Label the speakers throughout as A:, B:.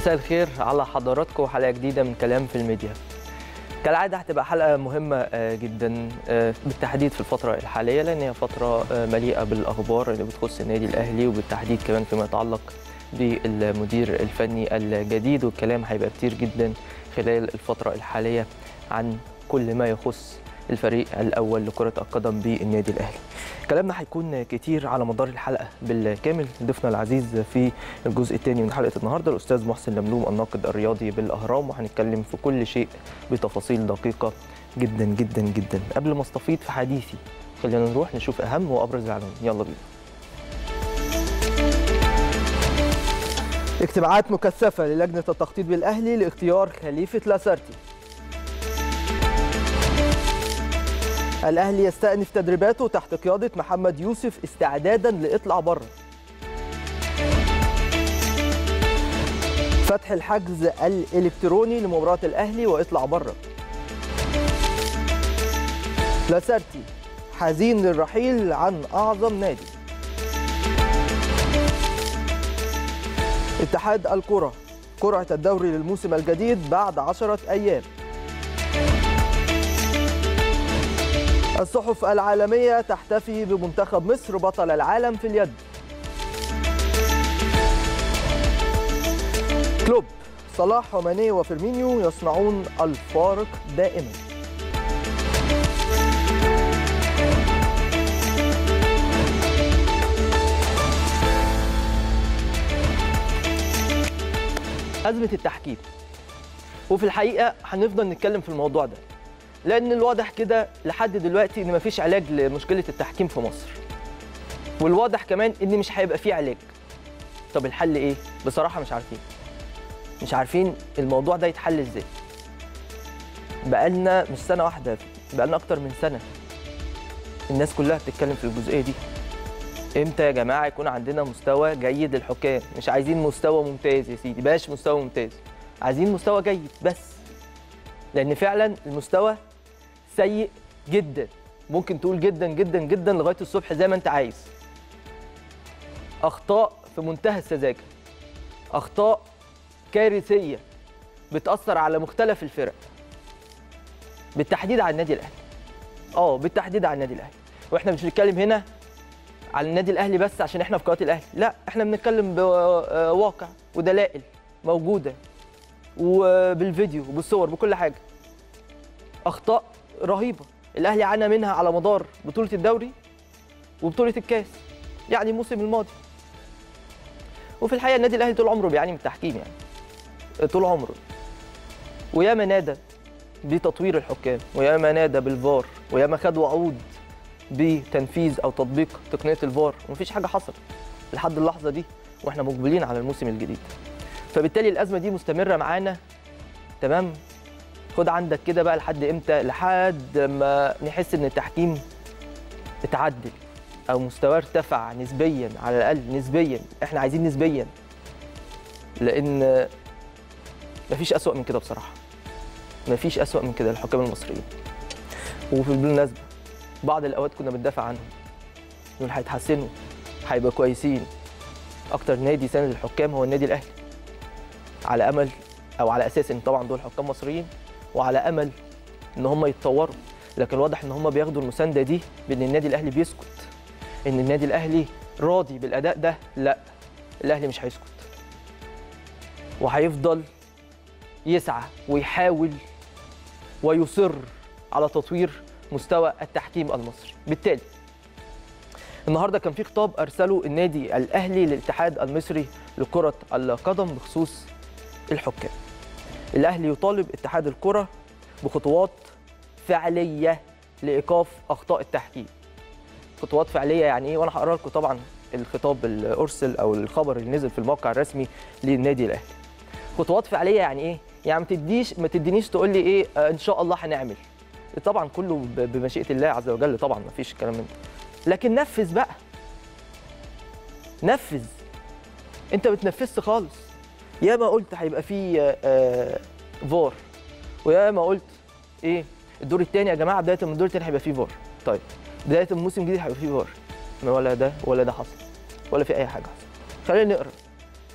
A: مساء الخير على حضراتكم وحلقه جديده من كلام في الميديا كالعاده هتبقى حلقه مهمه آه، جدا آه، بالتحديد في الفتره الحاليه لان هي فتره آه، مليئه بالاخبار اللي بتخص النادي الاهلي وبالتحديد كمان فيما يتعلق بالمدير الفني الجديد والكلام هيبقى كتير جدا خلال الفتره الحاليه عن كل ما يخص الفريق الاول لكره القدم بالنادي الاهلي كلامنا هيكون كتير على مدار الحلقه بالكامل ضيفنا العزيز في الجزء الثاني من حلقه النهارده الاستاذ محسن لملوم الناقد الرياضي بالاهرام وهنتكلم في كل شيء بتفاصيل دقيقه جدا جدا جدا قبل ما استفيض في حديثي خلينا نروح نشوف اهم وابرز العناوين يلا بينا اجتماعات مكثفه للجنه التخطيط بالاهلي لاختيار خليفه لاسارتي الاهلي يستأنف تدريباته تحت قياده محمد يوسف استعدادا لاطلع بره فتح الحجز الالكتروني لمباراه الاهلي واطلع بره لاسارتي حزين للرحيل عن اعظم نادي اتحاد الكره قرعه الدوري للموسم الجديد بعد عشرة ايام الصحف العالمية تحتفي بمنتخب مصر بطل العالم في اليد كلوب صلاح وماني وفيرمينيو يصنعون الفارق دائما أزمة التحكيم وفي الحقيقة هنفضل نتكلم في الموضوع ده لان الواضح كده لحد دلوقتي ان مفيش علاج لمشكله التحكيم في مصر والواضح كمان ان مش هيبقى فيه علاج طب الحل ايه بصراحه مش عارفين مش عارفين الموضوع ده يتحل ازاي بقالنا مش سنه واحده بقالنا اكتر من سنه الناس كلها بتتكلم في الجزئيه دي امتى يا جماعه يكون عندنا مستوى جيد للحكام مش عايزين مستوى ممتاز يا سيدي باش مستوى ممتاز عايزين مستوى جيد بس لان فعلا المستوى سيء جدا ممكن تقول جدا جدا جدا لغايه الصبح زي ما انت عايز اخطاء في منتهى السذاجه اخطاء كارثيه بتاثر على مختلف الفرق بالتحديد على النادي الاهلي اه بالتحديد على النادي الاهلي واحنا مش بنتكلم هنا على النادي الاهلي بس عشان احنا في قناه الاهلي لا احنا بنتكلم بواقع ودلائل موجوده وبالفيديو وبالصور بكل حاجه اخطاء رهيبه الاهلي عانى منها على مدار بطوله الدوري وبطوله الكاس يعني الموسم الماضي وفي الحقيقه النادي الاهلي طول عمره بيعاني من التحكيم يعني طول عمره وياما نادى بتطوير الحكام وياما نادى بالفار وياما خد وعود بتنفيذ او تطبيق تقنيه الفار ومفيش حاجه حصلت لحد اللحظه دي واحنا مقبلين على الموسم الجديد فبالتالي الازمه دي مستمره معانا تمام خد عندك كده بقى لحد امتى لحد ما نحس ان التحكيم اتعدل او مستواه ارتفع نسبيا على الاقل نسبيا احنا عايزين نسبيا لان مفيش اسوأ من كده بصراحه مفيش اسوأ من كده الحكام المصريين وفي بالمناسبه بعض الاوقات كنا بندافع عنهم دول هيتحسنوا هيبقوا كويسين اكتر نادي ساند الحكام هو النادي الاهلي على امل او على اساس ان طبعا دول حكام مصريين وعلى امل ان هم يتطوروا لكن واضح ان هم بياخدوا المسانده دي بان النادي الاهلي بيسكت ان النادي الاهلي راضي بالاداء ده لا الاهلي مش هيسكت وهيفضل يسعى ويحاول ويصر على تطوير مستوى التحكيم المصري بالتالي النهارده كان في خطاب ارسله النادي الاهلي للاتحاد المصري لكره القدم بخصوص الحكام الاهلي يطالب اتحاد الكره بخطوات فعليه لايقاف اخطاء التحكيم خطوات فعليه يعني ايه وانا هقرا لكم طبعا الخطاب اللي ارسل او الخبر اللي نزل في الموقع الرسمي للنادي الاهلي خطوات فعليه يعني ايه يعني ما تديش ما تدينيش تقول لي ايه آه ان شاء الله هنعمل طبعا كله بمشيئه الله عز وجل طبعا ما فيش الكلام من ده لكن نفذ بقى نفذ انت ما بتنفذش خالص يا ما قلت هيبقى في آه فار ويا ما قلت ايه الدور الثاني يا جماعه بدايه من الدور الثاني هيبقى فيه فار طيب بدايه الموسم الجديد هيبقى فيه فار ولا ده ولا ده حصل ولا في اي حاجه حصل خلينا نقرا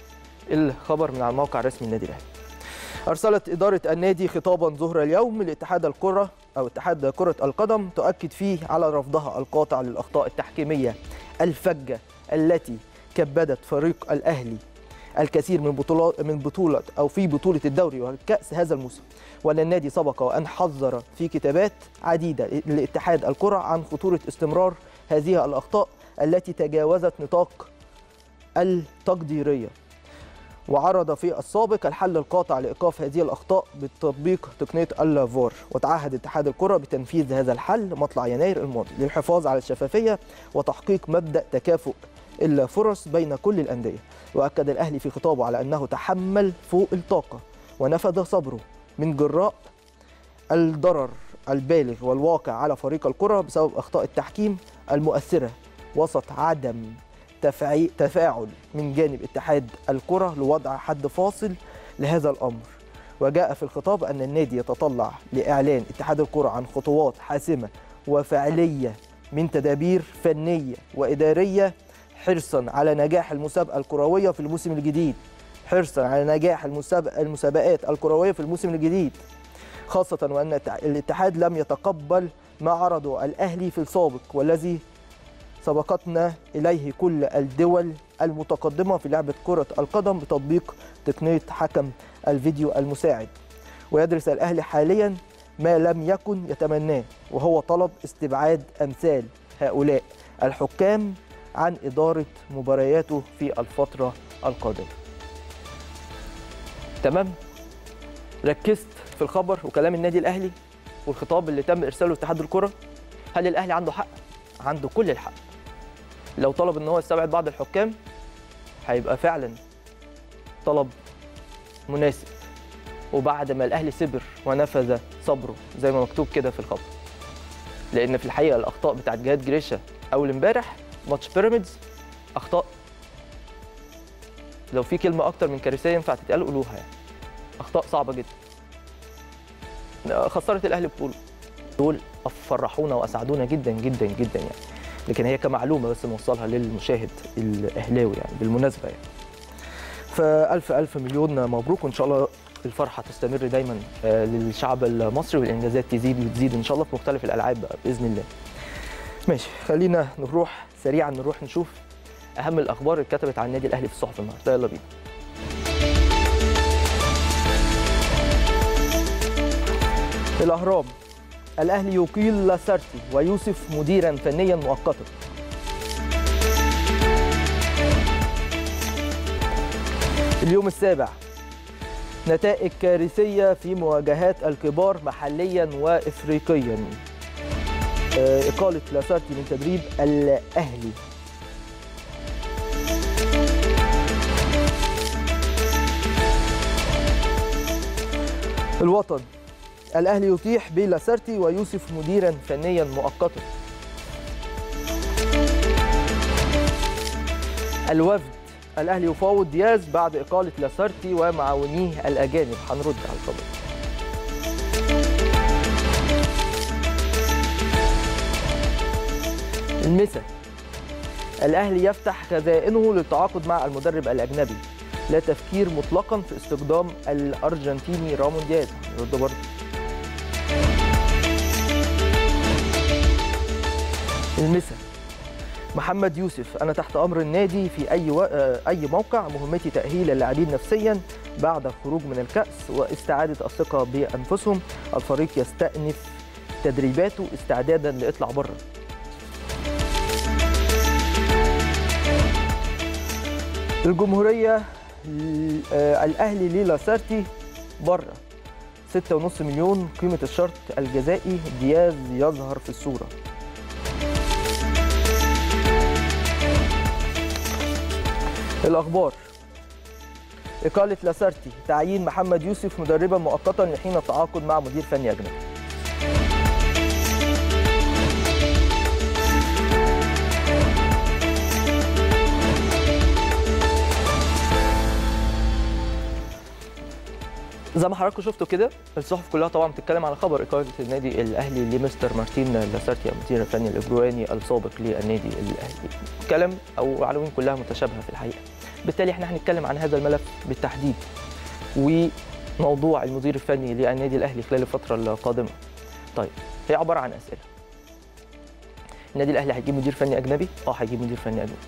A: الخبر من على الموقع الرسمي للنادي الاهلي ارسلت اداره النادي خطابا ظهر اليوم لاتحاد الكره او اتحاد كره القدم تؤكد فيه على رفضها القاطع للاخطاء التحكيميه الفجه التي كبدت فريق الاهلي الكثير من بطولات من بطوله او في بطوله الدوري والكاس هذا الموسم وان النادي سبق وان حذر في كتابات عديده لاتحاد الكره عن خطوره استمرار هذه الاخطاء التي تجاوزت نطاق التقديريه وعرض في السابق الحل القاطع لايقاف هذه الاخطاء بتطبيق تقنيه الفار وتعهد اتحاد الكره بتنفيذ هذا الحل مطلع يناير الماضي للحفاظ على الشفافيه وتحقيق مبدا تكافؤ الفرص بين كل الانديه واكد الاهلي في خطابه على انه تحمل فوق الطاقه ونفذ صبره من جراء الضرر البالغ والواقع على فريق الكره بسبب اخطاء التحكيم المؤثره وسط عدم تفعي- تفاعل من جانب اتحاد الكره لوضع حد فاصل لهذا الامر وجاء في الخطاب ان النادي يتطلع لاعلان اتحاد الكره عن خطوات حاسمه وفعليه من تدابير فنيه واداريه حرصا على نجاح المسابقه الكرويه في الموسم الجديد حرصا على نجاح المسابقة المسابقات الكرويه في الموسم الجديد خاصه وان التع- الاتحاد لم يتقبل ما عرضه الاهلي في السابق والذي سبقتنا إليه كل الدول المتقدمة في لعبة كرة القدم بتطبيق تقنية حكم الفيديو المساعد ويدرس الأهلي حاليا ما لم يكن يتمناه وهو طلب استبعاد أمثال هؤلاء الحكام عن إدارة مبارياته في الفترة القادمة تمام ركزت في الخبر وكلام النادي الأهلي والخطاب اللي تم إرساله لاتحاد الكرة هل الأهلي عنده حق؟ عنده كل الحق لو طلب ان هو يستبعد بعض الحكام هيبقى فعلا طلب مناسب وبعد ما الاهلي صبر ونفذ صبره زي ما مكتوب كده في الخبر لان في الحقيقه الاخطاء بتاعت جهاد جريشة اول امبارح ماتش بيراميدز اخطاء لو في كلمه اكتر من كارثيه ينفع تتقال قولوها يعني اخطاء صعبه جدا خسرت الاهلي بطوله دول فرحونا واسعدونا جدا جدا جدا يعني لكن هي كمعلومه بس نوصلها للمشاهد الاهلاوي يعني بالمناسبه يعني فالف الف مليون مبروك وان شاء الله الفرحه تستمر دايما آه، للشعب المصري والانجازات تزيد وتزيد ان شاء الله في مختلف الالعاب بقى باذن الله ماشي خلينا نروح سريعا نروح نشوف اهم الاخبار اللي اتكتبت عن النادي الاهلي في الصحف النهارده يلا بينا الاهرام الاهلي يقيل لاسارتي ويوسف مديرا فنيا مؤقتا اليوم السابع نتائج كارثيه في مواجهات الكبار محليا وافريقيا آه، اقاله لاسارتي من تدريب الاهلي الوطن الاهلي يطيح بلاسارتي ويوسف مديرا فنيا مؤقتا الوفد الاهلي يفاوض دياز بعد اقاله لاسارتي ومعاونيه الاجانب هنرد على الخبر المسا الاهلي يفتح خزائنه للتعاقد مع المدرب الاجنبي لا تفكير مطلقا في استخدام الارجنتيني رامون دياز هنرد برضه المسا محمد يوسف انا تحت امر النادي في اي و... آه، اي موقع مهمتي تاهيل اللاعبين نفسيا بعد الخروج من الكاس واستعاده الثقه بانفسهم الفريق يستأنف تدريباته استعدادا لاطلع بره الجمهوريه ل- آه، الاهلي للاسارتي بره 6.5 مليون قيمه الشرط الجزائي دياز يظهر في الصوره الأخبار إقالة لاسارتي تعيين محمد يوسف مدربا مؤقتا لحين التعاقد مع مدير فني أجنبي زي ما حضراتكم شفتوا كده الصحف كلها طبعا بتتكلم على خبر اقاله النادي الاهلي لمستر مارتين لاسارتي المدير الفني الاجرواني السابق للنادي الاهلي كلام او عناوين كلها متشابهه في الحقيقه بالتالي احنا هنتكلم عن هذا الملف بالتحديد وموضوع المدير الفني للنادي الاهلي خلال الفتره القادمه طيب هي عباره عن اسئله النادي الاهلي هيجيب مدير فني اجنبي اه هيجيب مدير فني اجنبي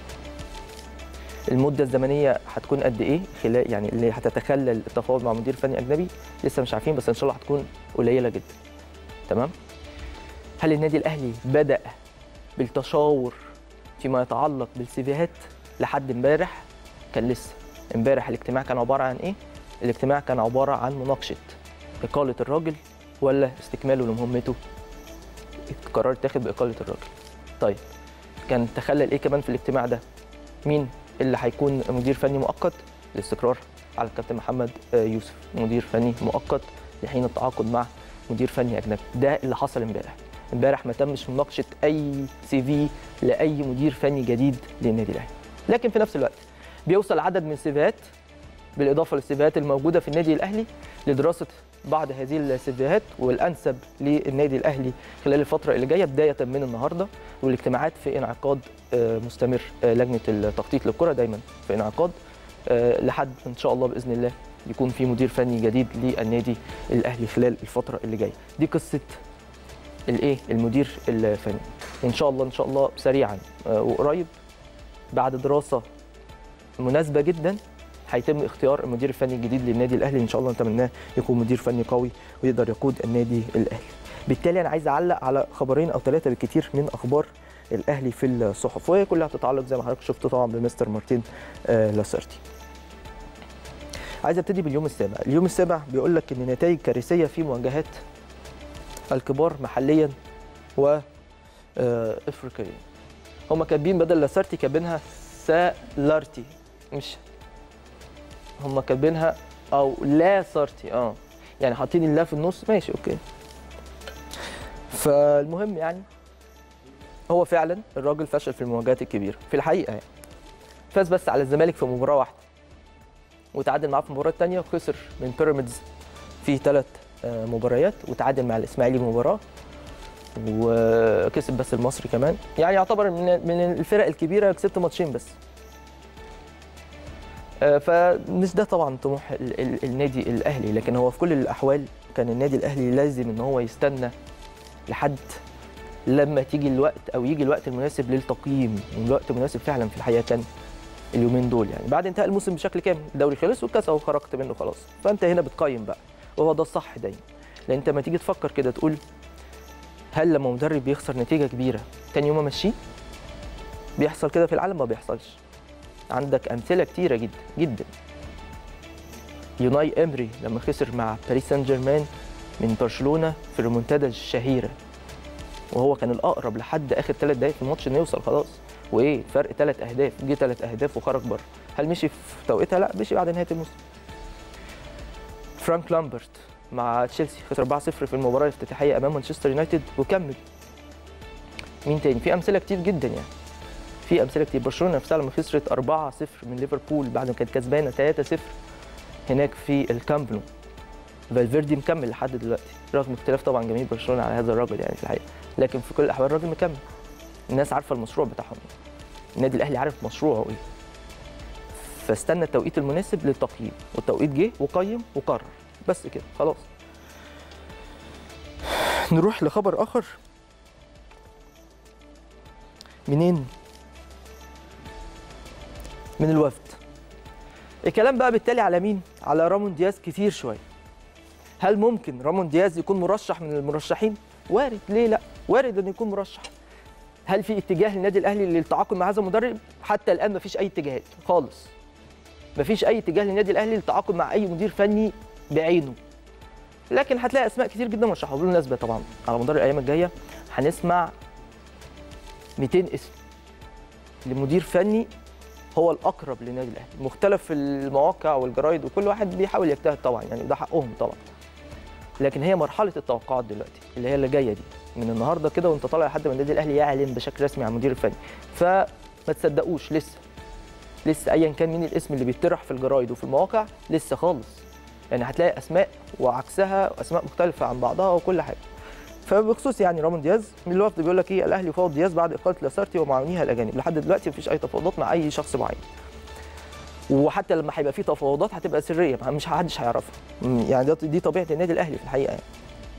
A: المده الزمنيه هتكون قد ايه خلال يعني اللي هتتخلل التفاوض مع مدير فني اجنبي لسه مش عارفين بس ان شاء الله هتكون قليله جدا تمام هل النادي الاهلي بدا بالتشاور فيما يتعلق بالسيفيهات لحد امبارح كان لسه امبارح الاجتماع كان عباره عن ايه الاجتماع كان عباره عن مناقشه اقاله الراجل ولا استكماله لمهمته القرار اتاخد باقاله الراجل طيب كان تخلل ايه كمان في الاجتماع ده مين اللي هيكون مدير فني مؤقت الاستقرار على الكابتن محمد آه، يوسف مدير فني مؤقت لحين التعاقد مع مدير فني اجنبي ده اللي حصل امبارح امبارح ما تمش مناقشه اي سي في لاي مدير فني جديد للنادي الاهلي لكن في نفس الوقت بيوصل عدد من السيفيهات بالاضافه للسيفيهات الموجوده في النادي الاهلي لدراسه بعض هذه السيفيهات والانسب للنادي الاهلي خلال الفتره اللي جايه بدايه من النهارده والاجتماعات في انعقاد آه، مستمر آه، لجنه التخطيط للكره دايما في انعقاد آه، لحد ان شاء الله باذن الله يكون في مدير فني جديد للنادي الاهلي خلال الفتره اللي جايه دي قصه الايه المدير الفني وان شاء الله ان شاء الله سريعا آه، وقريب بعد دراسه مناسبه جدا هيتم اختيار المدير الفني الجديد للنادي الاهلي ان شاء الله نتمناه يكون مدير فني قوي ويقدر يقود النادي الاهلي بالتالي انا عايز اعلق على خبرين او ثلاثه بالكثير من اخبار الاهلي في الصحف وهي كلها تتعلق زي ما حضرتك شفت طبعا بمستر مارتين آه، لاسارتي عايز ابتدي باليوم السابع اليوم السابع بيقول لك ان نتائج كارثيه في مواجهات الكبار محليا و آه، افريقيا هم كاتبين بدل لاسارتي كاتبينها سالارتي مش هم كاتبينها او لا سارتي اه يعني حاطين اللا في النص ماشي اوكي فالمهم يعني هو فعلا الراجل فشل في المواجهات الكبيره في الحقيقه يعني فاز بس على الزمالك في مباراه واحده وتعادل معاه في المباراه الثانيه وخسر من بيراميدز في ثلاث مباريات وتعادل مع الاسماعيلي مباراه وكسب بس المصري كمان يعني يعتبر من من الفرق الكبيره كسبت ماتشين بس آه، فمش ده طبعا طموح ال- ال- النادي الاهلي لكن هو في كل الاحوال كان النادي الاهلي لازم ان هو يستنى لحد لما تيجي الوقت او يجي الوقت المناسب للتقييم والوقت المناسب فعلا في الحقيقه كان اليومين دول يعني بعد انتهاء الموسم بشكل كامل الدوري خلص والكاس اهو خرجت منه خلاص فانت هنا بتقيم بقى وهو ده الصح دايما لان انت لما تيجي تفكر كده تقول هل لما مدرب بيخسر نتيجه كبيره تاني يوم امشيه بيحصل كده في العالم ما بيحصلش عندك امثله كتيره جدا جدا يوناي امري لما خسر مع باريس سان جيرمان من برشلونه في الريمونتادا الشهيره وهو كان الاقرب لحد اخر ثلاث دقائق في الماتش انه يوصل خلاص وايه فرق ثلاث اهداف جه ثلاث اهداف وخرج بره هل مشي في توقيتها لا مشي بعد نهايه الموسم فرانك لامبرت مع تشيلسي خسر 4-0 في المباراه الافتتاحيه امام مانشستر يونايتد وكمل مين تاني في امثله كتير جدا يعني في امثله كتير برشلونه نفسها لما خسرت 4-0 من ليفربول بعد ما كانت كسبانه 3-0 هناك في الكامب نو فالفيردي مكمل لحد دلوقتي رغم اختلاف طبعا جماهير برشلونه على هذا الراجل يعني في الحقيقه لكن في كل الاحوال الراجل مكمل الناس عارفه المشروع بتاعهم النادي الاهلي عارف مشروعه ايه فاستنى التوقيت المناسب للتقييم والتوقيت جه وقيم وقرر بس كده خلاص نروح لخبر اخر منين من الوفد الكلام بقى بالتالي على مين على رامون دياز كتير شويه هل ممكن رامون دياز يكون مرشح من المرشحين وارد ليه لا وارد انه يكون مرشح هل في اتجاه للنادي الاهلي للتعاقد مع هذا المدرب حتى الان مفيش اي اتجاهات خالص مفيش اي اتجاه للنادي الاهلي للتعاقد مع اي مدير فني بعينه لكن هتلاقي اسماء كتير جدا مرشحه بالمناسبه طبعا على مدار الايام الجايه هنسمع 200 اسم لمدير فني هو الاقرب للنادي الاهلي مختلف المواقع والجرايد وكل واحد بيحاول يجتهد طبعا يعني ده حقهم طبعا لكن هي مرحله التوقعات دلوقتي اللي هي اللي جايه دي من النهارده كده وانت طالع لحد ما النادي الاهلي يعلن بشكل رسمي عن المدير الفني فما تصدقوش لسه لسه ايا كان مين الاسم اللي بيطرح في الجرايد وفي المواقع لسه خالص يعني هتلاقي اسماء وعكسها اسماء مختلفه عن بعضها وكل حاجه فبخصوص يعني رامون دياز من الوفد بيقول لك ايه الاهلي يفاوض دياز بعد اقاله لاسارتي ومعاونيها الاجانب لحد دلوقتي مفيش اي تفاوضات مع اي شخص معين وحتى لما هيبقى في تفاوضات هتبقى سريه مش حدش هيعرفها م، يعني ده دي طبيعه النادي الاهلي في الحقيقه يعني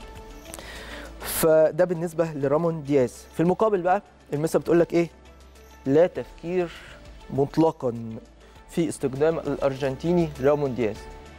A: فده بالنسبه لرامون دياز في المقابل بقى المسا بتقول لك ايه لا تفكير مطلقا في استخدام الارجنتيني رامون دياز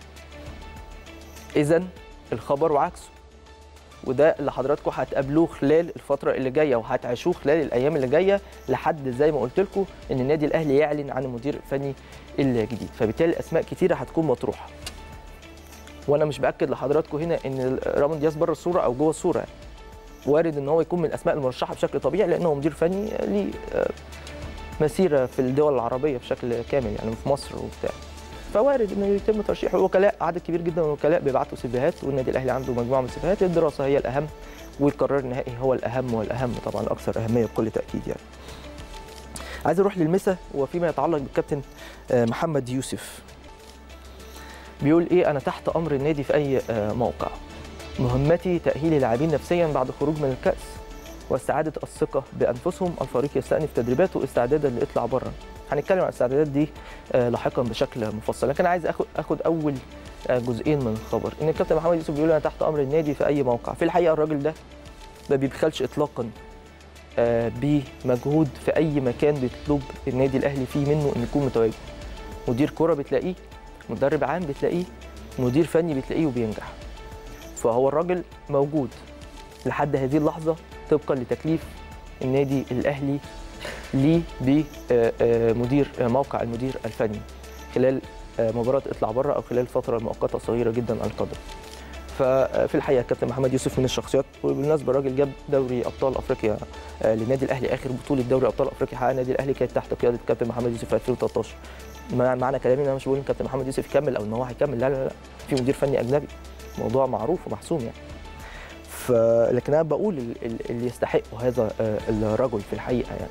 A: اذا الخبر وعكسه وده اللي حضراتكم هتقابلوه خلال الفتره اللي جايه وهتعيشوه خلال الايام اللي جايه لحد زي ما قلت لكم ان النادي الاهلي يعلن عن المدير الفني الجديد فبالتالي اسماء كتيره هتكون مطروحه وانا مش باكد لحضراتكم هنا ان رامون دياز بره الصوره او جوه الصوره يعني. وارد ان هو يكون من الاسماء المرشحه بشكل طبيعي لانه مدير فني ليه آه، مسيره في الدول العربيه بشكل كامل يعني في مصر وبتاع فوارد انه يتم ترشيحه الوكلاء عدد كبير جدا من الوكلاء بيبعتوا سيفيهات والنادي الاهلي عنده مجموعه من السيفيهات الدراسه هي الاهم والقرار النهائي هو الاهم والاهم طبعا الاكثر اهميه بكل تاكيد يعني عايز اروح للمسا وفيما يتعلق بالكابتن آه، محمد يوسف بيقول ايه انا تحت امر النادي في اي آه، موقع مهمتي تاهيل اللاعبين نفسيا بعد خروج من الكاس واستعاده الثقه بانفسهم الفريق يستأنف تدريباته استعدادا لاطلاع بره هنتكلم عن الاستعدادات دي آه، لاحقا بشكل مفصل لكن عايز اخد اخد اول آه، جزئين من الخبر ان الكابتن محمد يوسف بيقول انا تحت امر النادي في اي موقع في الحقيقه الراجل ده ما بيبخلش اطلاقا آه، بمجهود في اي مكان بيطلب النادي الاهلي فيه منه انه يكون متواجد مدير كره بتلاقيه مدرب عام بتلاقيه مدير فني بتلاقيه وبينجح فهو الراجل موجود لحد هذه اللحظه طبقا لتكليف النادي الاهلي ليه بمدير موقع المدير الفني خلال آه، مباراه اطلع بره او خلال الفتره المؤقته الصغيره جدا القادمه. ففي الحقيقه كابتن محمد يوسف من الشخصيات وبالمناسبه الراجل جاب دوري ابطال افريقيا آه، للنادي الاهلي اخر بطوله دوري ابطال افريقيا حققها النادي الاهلي كانت تحت قياده كابتن محمد يوسف في 2013 مع- معنى كلامي ان انا مش بقول ان كابتن محمد يوسف يكمل او ان هو هيكمل لا لا لا في مدير فني اجنبي موضوع معروف ومحسوم يعني ف لكن انا بقول ال- ال- اللي يستحقه هذا آه، الرجل في الحقيقه يعني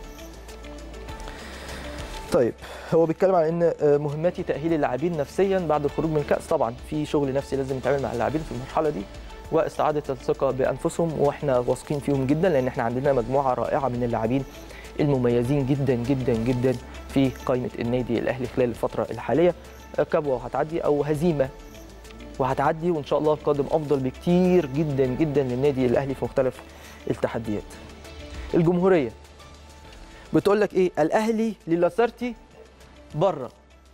A: طيب هو بيتكلم عن ان آه، مهمتي تاهيل اللاعبين نفسيا بعد الخروج من الكاس طبعا في شغل نفسي لازم يتعمل مع اللاعبين في المرحله دي واستعاده الثقه بانفسهم واحنا واثقين فيهم جدا لان احنا عندنا مجموعه رائعه من اللاعبين المميزين جدا جدا جدا في قائمه النادي الاهلي خلال الفتره الحاليه آه، كبوه وهتعدي او هزيمه وهتعدي وان شاء الله القادم افضل بكتير جدا جدا للنادي الاهلي في مختلف التحديات الجمهوريه بتقول لك ايه الاهلي للاسارتي بره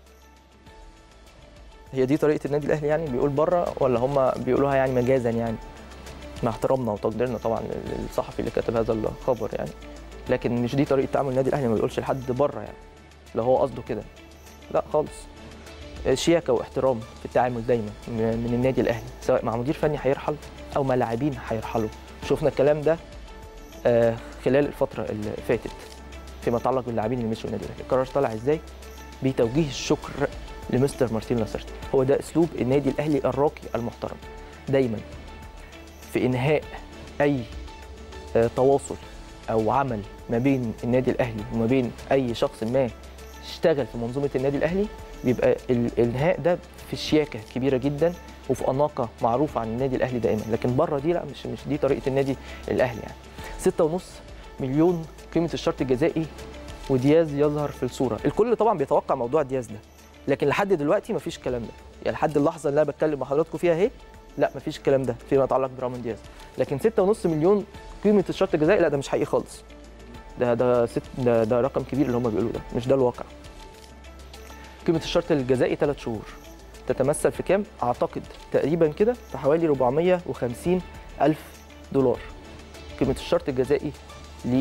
A: هي دي طريقه النادي الاهلي يعني بيقول بره ولا هم بيقولوها يعني مجازا يعني مع احترامنا وتقديرنا طبعا للصحفي اللي كتب هذا الخبر يعني لكن مش دي طريقه تعامل النادي الاهلي ما بيقولش لحد بره يعني لو هو قصده كده لا خالص شياكه واحترام في التعامل دايما من النادي الاهلي سواء مع مدير فني هيرحل او مع لاعبين هيرحلوا شفنا الكلام ده آه، خلال الفتره اللي فاتت فيما يتعلق باللاعبين اللي مشوا النادي الاهلي القرار طلع ازاي بتوجيه الشكر لمستر مارتين لاسارتي هو ده اسلوب النادي الاهلي الراقي المحترم دايما في انهاء اي آه، تواصل او عمل ما بين النادي الاهلي وما بين اي شخص ما اشتغل في منظومه النادي الاهلي بيبقى الانهاء ده في شياكه كبيره جدا وفي اناقه معروفه عن النادي الاهلي دايما لكن بره دي لا مش مش دي طريقه النادي الاهلي يعني 6.5 مليون قيمه الشرط الجزائي ودياز يظهر في الصوره الكل طبعا بيتوقع موضوع دياز ده لكن لحد دلوقتي مفيش الكلام ده يعني لحد اللحظه اللي انا بتكلم مع حضراتكم فيها اهي لا مفيش الكلام ده فيما يتعلق برامون دياز لكن 6.5 مليون قيمه الشرط الجزائي لا ده مش حقيقي خالص ده ده ست ده, ده رقم كبير اللي هم بيقولوه ده مش ده الواقع قيمه الشرط الجزائي ثلاث شهور تتمثل في كام اعتقد تقريبا كده في حوالي 450 الف دولار قيمه الشرط الجزائي ل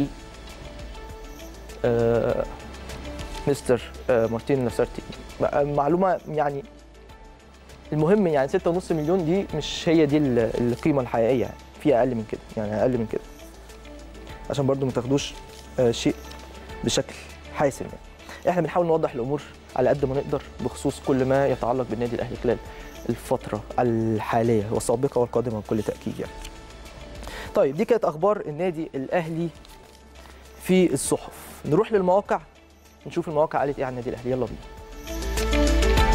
A: آه مستر آه مارتين لاسارتي معلومه يعني المهم يعني 6.5 مليون دي مش هي دي ال- القيمه الحقيقيه يعني في اقل من كده يعني اقل من كده عشان برضو ما تاخدوش آه شيء بشكل حاسم يعني احنا بنحاول نوضح الامور على قد ما نقدر بخصوص كل ما يتعلق بالنادي الاهلي خلال الفتره الحاليه والسابقه والقادمه بكل تاكيد يعني. طيب دي كانت اخبار النادي الاهلي في الصحف نروح للمواقع نشوف المواقع قالت ايه عن النادي الاهلي يلا بينا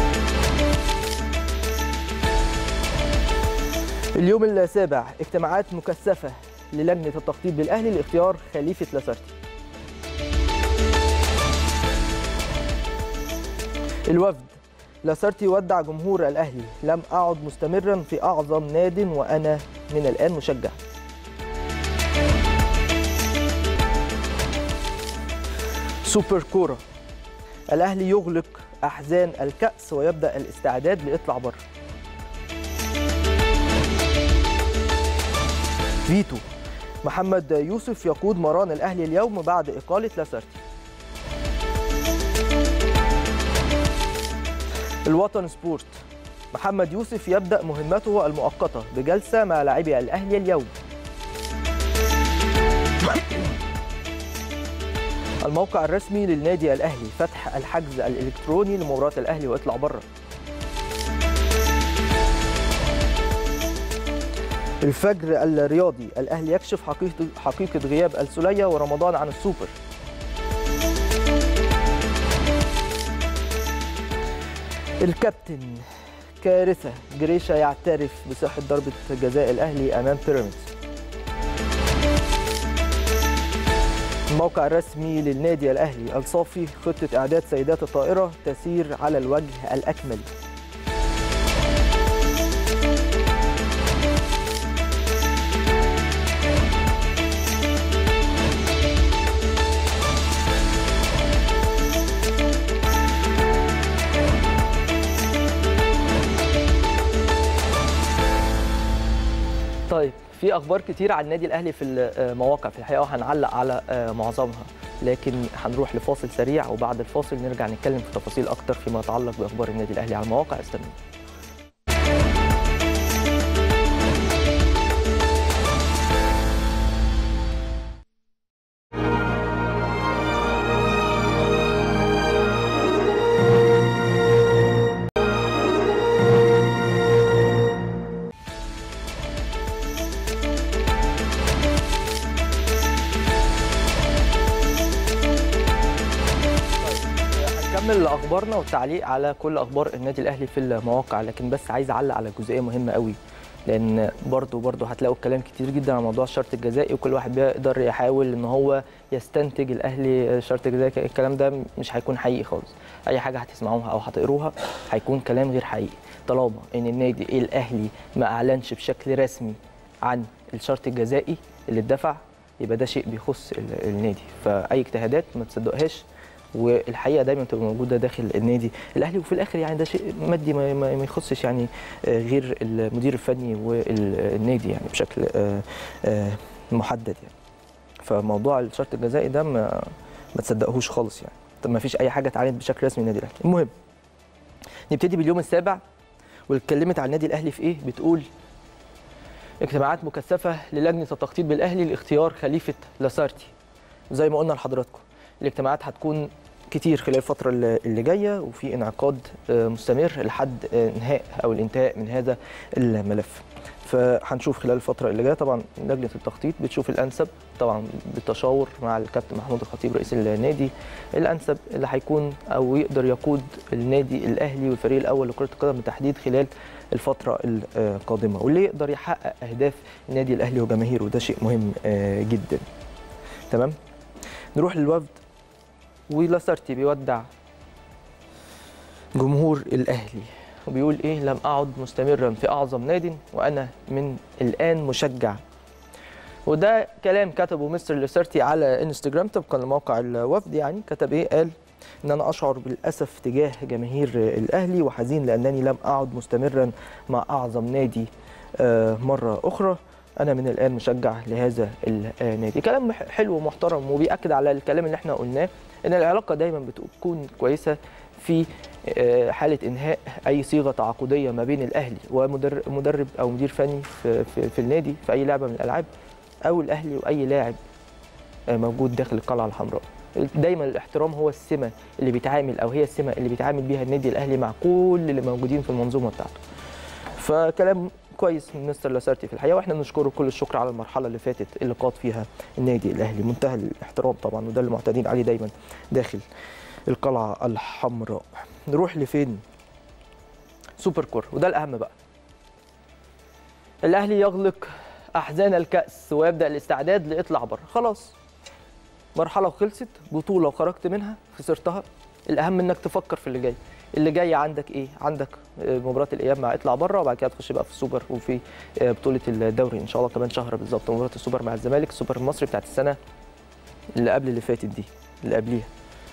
A: اليوم السابع اجتماعات مكثفه للجنه التخطيط بالاهلي لاختيار خليفه لاسارتي الوفد لاسارتي ودع جمهور الاهلي لم اعد مستمرا في اعظم ناد وانا من الان مشجع سوبر كوره الاهلي يغلق احزان الكاس ويبدا الاستعداد لاطلع بره فيتو محمد يوسف يقود مران الاهلي اليوم بعد اقاله لاسارتي الوطن سبورت محمد يوسف يبدا مهمته المؤقته بجلسه مع لاعبي الاهلي اليوم الموقع الرسمي للنادي الاهلي فتح الحجز الالكتروني لمباراه الاهلي واطلع بره الفجر الرياضي الاهلي يكشف حقيقه حقيقه غياب السوليه ورمضان عن السوبر الكابتن كارثه جريشة يعترف بصحه ضربه جزاء الاهلي امام بيراميدز الموقع الرسمي للنادي الاهلي الصافي خطه اعداد سيدات الطائره تسير على الوجه الاكمل طيب في اخبار كتير عن النادي الاهلي في المواقع في الحقيقه وهنعلق على معظمها لكن هنروح لفاصل سريع وبعد الفاصل نرجع نتكلم في تفاصيل اكتر فيما يتعلق باخبار النادي الاهلي على المواقع استنوا نكمل اخبارنا والتعليق على كل اخبار النادي الاهلي في المواقع لكن بس عايز اعلق على جزئيه مهمه قوي لان برضه برضه هتلاقوا كلام كتير جدا عن موضوع الشرط الجزائي وكل واحد بيقدر يحاول ان هو يستنتج الاهلي شرط جزائي الكلام ده مش هيكون حقيقي خالص اي حاجه هتسمعوها او هتقروها هيكون كلام غير حقيقي طالما ان النادي الاهلي ما اعلنش بشكل رسمي عن الشرط الجزائي اللي اتدفع يبقى ده شيء بيخص النادي فاي اجتهادات ما تصدقهاش والحقيقه دايما تبقى موجوده داخل النادي الاهلي وفي الاخر يعني ده شيء مادي ما, ما يخصش يعني غير المدير الفني والنادي يعني بشكل محدد يعني فموضوع الشرط الجزائي ده ما, ما تصدقهوش خالص يعني ما فيش اي حاجه اتعلنت بشكل رسمي النادي الاهلي المهم نبتدي باليوم السابع واتكلمت عن النادي الاهلي في ايه بتقول اجتماعات مكثفه للجنه التخطيط بالاهلي لاختيار خليفه لاسارتي زي ما قلنا لحضراتكم الاجتماعات هتكون كتير خلال الفترة اللي جاية وفي انعقاد مستمر لحد انهاء او الانتهاء من هذا الملف فهنشوف خلال الفترة اللي جاية طبعا لجنة التخطيط بتشوف الأنسب طبعا بالتشاور مع الكابتن محمود الخطيب رئيس النادي الأنسب اللي هيكون أو يقدر يقود النادي الأهلي والفريق الأول لكرة القدم بالتحديد خلال الفترة القادمة واللي يقدر يحقق أهداف النادي الأهلي وجماهيره وده شيء مهم جدا تمام نروح للوفد ولاسارتي بيودع جمهور الاهلي وبيقول ايه لم اعد مستمرا في اعظم ناد وانا من الان مشجع وده كلام كتبه مستر لاسارتي على انستجرام طبقا لموقع الوفد يعني كتب ايه قال ان انا اشعر بالاسف تجاه جماهير الاهلي وحزين لانني لم اعد مستمرا مع اعظم نادي مره اخرى انا من الان مشجع لهذا النادي كلام حلو ومحترم وبياكد على الكلام اللي احنا قلناه ان العلاقه دايما بتكون كويسه في حاله انهاء اي صيغه تعاقديه ما بين الاهلي ومدرب او مدير فني في, في, في النادي في اي لعبه من الالعاب او الاهلي واي لاعب موجود داخل القلعه الحمراء دايما الاحترام هو السمه اللي بيتعامل او هي السمه اللي بيتعامل بيها النادي الاهلي مع كل اللي موجودين في المنظومه بتاعته فكلام كويس من مستر لاسارتي في الحقيقه واحنا بنشكره كل الشكر على المرحله اللي فاتت اللي قاد فيها النادي الاهلي منتهى الاحترام طبعا وده اللي معتادين عليه دايما داخل القلعه الحمراء نروح لفين سوبر كور وده الاهم بقى الاهلي يغلق احزان الكاس ويبدا الاستعداد لاطلع بره خلاص مرحله وخلصت بطوله وخرجت منها خسرتها الاهم انك تفكر في اللي جاي اللي جاي عندك ايه عندك آه، مباراه الاياب مع اطلع بره وبعد كده تخش بقى في السوبر وفي آه، بطوله الدوري ان شاء الله كمان شهر بالظبط مباراه السوبر مع الزمالك السوبر المصري بتاعت السنه اللي قبل اللي فاتت دي اللي قبليها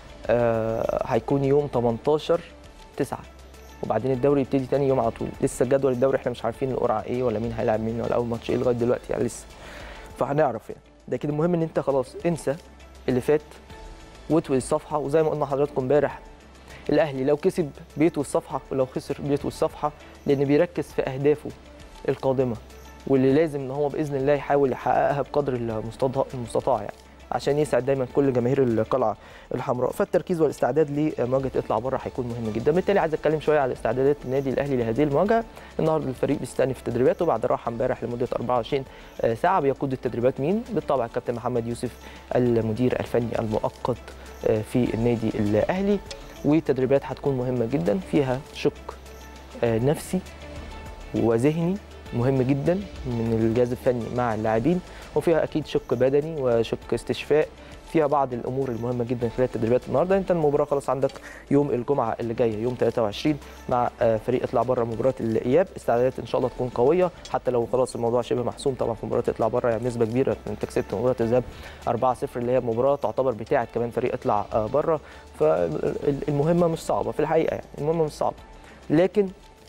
A: آه هيكون يوم 18 9 وبعدين الدوري يبتدي تاني يوم على طول لسه جدول الدوري احنا مش عارفين القرعه ايه ولا مين هيلعب مين ولا اول ماتش ايه لغايه دلوقتي يعني لسه فهنعرف يعني لكن المهم ان انت خلاص انسى اللي فات وتوي الصفحه وزي ما قلنا لحضراتكم امبارح الاهلي لو كسب بيته الصفحه ولو خسر بيته الصفحه لان بيركز في اهدافه القادمه واللي لازم ان هو باذن الله يحاول يحققها بقدر المستطاع المستطاع يعني عشان يسعد دايما كل جماهير القلعه الحمراء فالتركيز والاستعداد لمواجهه اطلع بره هيكون مهم جدا بالتالي عايز اتكلم شويه على استعدادات النادي الاهلي لهذه المواجهه النهارده الفريق بيستأنف تدريباته بعد راحه امبارح لمده 24 ساعه بيقود التدريبات مين بالطبع الكابتن محمد يوسف المدير الفني المؤقت في النادي الاهلي وتدريبات هتكون مهمه جدا فيها شق نفسي وذهني مهم جدا من الجهاز الفني مع اللاعبين وفيها اكيد شق بدني وشق استشفاء فيها بعض الامور المهمه جدا خلال التدريبات النهارده انت المباراه خلاص عندك يوم الجمعه اللي جايه يوم 23 مع فريق اطلع بره مباراه الاياب استعدادات ان شاء الله تكون قويه حتى لو خلاص الموضوع شبه محسوم طبعا في مباراه اطلع بره يعني بنسبه كبيره انت كسبت مباراه الذهاب 4-0 اللي هي مباراه تعتبر بتاعه كمان فريق اطلع بره فالمهمه مش صعبه في الحقيقه يعني المهمه مش صعبه لكن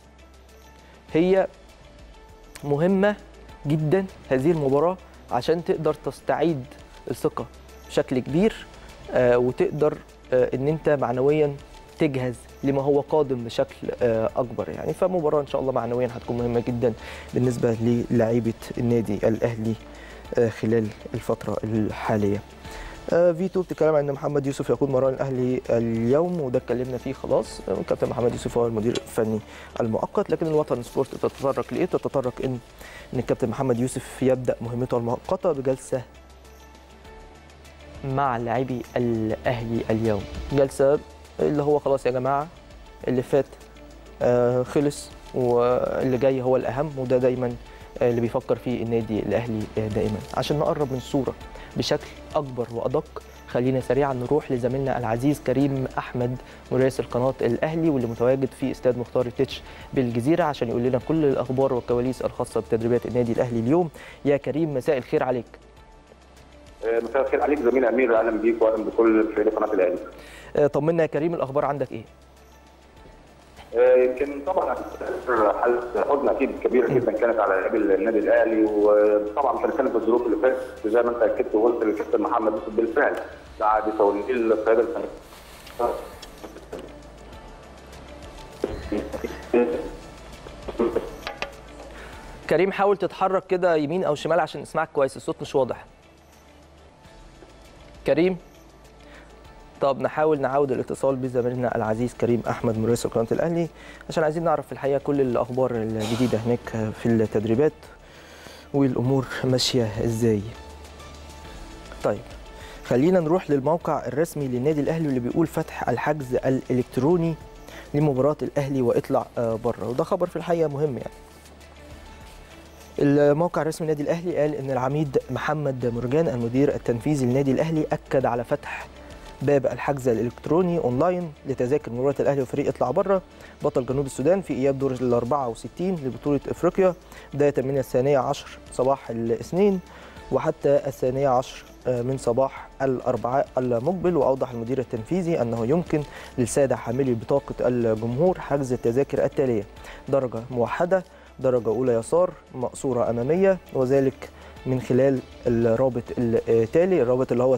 A: هي مهمه جدا هذه المباراه عشان تقدر تستعيد الثقه بشكل كبير آه وتقدر آه ان انت معنويا تجهز لما هو قادم بشكل آه اكبر يعني فمباراه ان شاء الله معنويا هتكون مهمه جدا بالنسبه للاعيبه النادي الاهلي خلال الفتره الحاليه فيتو بتتكلم عن ان محمد يوسف يكون مران الاهلي اليوم وده اتكلمنا فيه خلاص كابتن محمد يوسف هو المدير الفني المؤقت لكن الوطن سبورت تتطرق لايه؟ تتطرق ان ان الكابتن محمد يوسف يبدا مهمته المؤقته بجلسه مع لاعبي الاهلي اليوم جلسه اللي هو خلاص يا جماعه اللي فات آه خلص واللي جاي هو الاهم وده دايما اللي بيفكر فيه النادي الاهلي دائما عشان نقرب من الصوره بشكل اكبر وادق خلينا سريعا نروح لزميلنا العزيز كريم احمد مراسل قناه الاهلي واللي متواجد في استاد مختار التتش بالجزيره عشان يقول لنا كل الاخبار والكواليس الخاصه بتدريبات النادي الاهلي اليوم يا كريم مساء الخير عليك
B: مساء الخير عليك زميل امير اهلا بيك واهلا بكل فريق قناه الاهلي
A: طمنا يا كريم الاخبار عندك ايه
B: يمكن طبعا حاله حزن اكيد كبيره جدا كانت على لاعبي النادي الاهلي وطبعا مش هنتكلم في الظروف اللي فاتت زي ما انت اكدت وقلت للكابتن محمد يوسف بالفعل بعد توليه القياده الفنيه
A: كريم حاول تتحرك كده يمين او شمال عشان نسمعك كويس الصوت مش واضح كريم طب نحاول نعود الاتصال بزميلنا العزيز كريم احمد مراسل قناه الاهلي عشان عايزين نعرف في الحقيقه كل الاخبار الجديده هناك في التدريبات والامور ماشيه ازاي طيب خلينا نروح للموقع الرسمي للنادي الاهلي واللي بيقول فتح الحجز الالكتروني لمباراه الاهلي واطلع بره وده خبر في الحقيقه مهم يعني الموقع الرسمي للنادي الاهلي قال ان العميد محمد مرجان المدير التنفيذي للنادي الاهلي اكد على فتح باب الحجز الالكتروني اونلاين لتذاكر مباراه الاهلي وفريق اطلع بره بطل جنوب السودان في اياب دور ال 64 لبطوله افريقيا بدايه من الثانيه عشر صباح الاثنين وحتى الثانيه عشر من صباح الاربعاء المقبل واوضح المدير التنفيذي انه يمكن للساده حاملي بطاقه الجمهور حجز التذاكر التاليه درجه موحده درجه اولى يسار مقصوره اماميه وذلك من خلال الرابط التالي الرابط اللي هو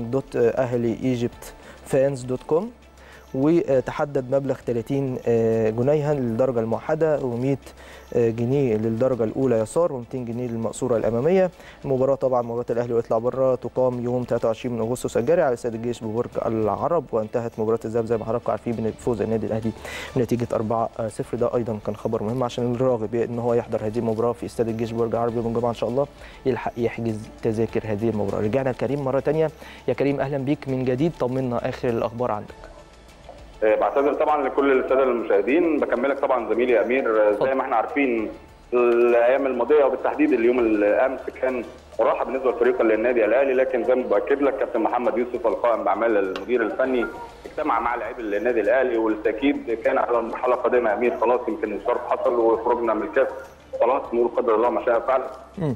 A: ticketing.ahliegyptfans.com وتحدد مبلغ 30 جنيها للدرجة الموحدة و100 جنيه للدرجة الأولى يسار و200 جنيه للمقصورة الأمامية المباراة طبعا مباراة الأهلي ويطلع بره تقام يوم 23 من أغسطس الجاري على استاد الجيش ببرج العرب وانتهت مباراة الذهاب زي ما حضراتكم عارفين بفوز النادي الأهلي بنتيجة 4-0 ده أيضا كان خبر مهم عشان الراغب إن هو يحضر هذه المباراة في استاد الجيش برج العرب يوم الجمعة إن شاء الله يلحق يحجز تذاكر هذه المباراة رجعنا لكريم مرة ثانية يا كريم أهلا بيك من جديد طمنا آخر الأخبار عندك
B: بعتذر طبعا لكل الساده المشاهدين بكملك طبعا زميلي امير زي ما احنا عارفين الايام الماضيه وبالتحديد اليوم الامس كان راحه بالنسبه لفريق النادي الاهلي لكن زي ما باكد لك كابتن محمد يوسف القائم باعمال المدير الفني اجتمع مع لاعبي النادي الاهلي والتاكيد كان على المرحله القادمه يا امير خلاص يمكن الشرط حصل وخرجنا من الكاس خلاص نقول قدر الله ما شاء فعل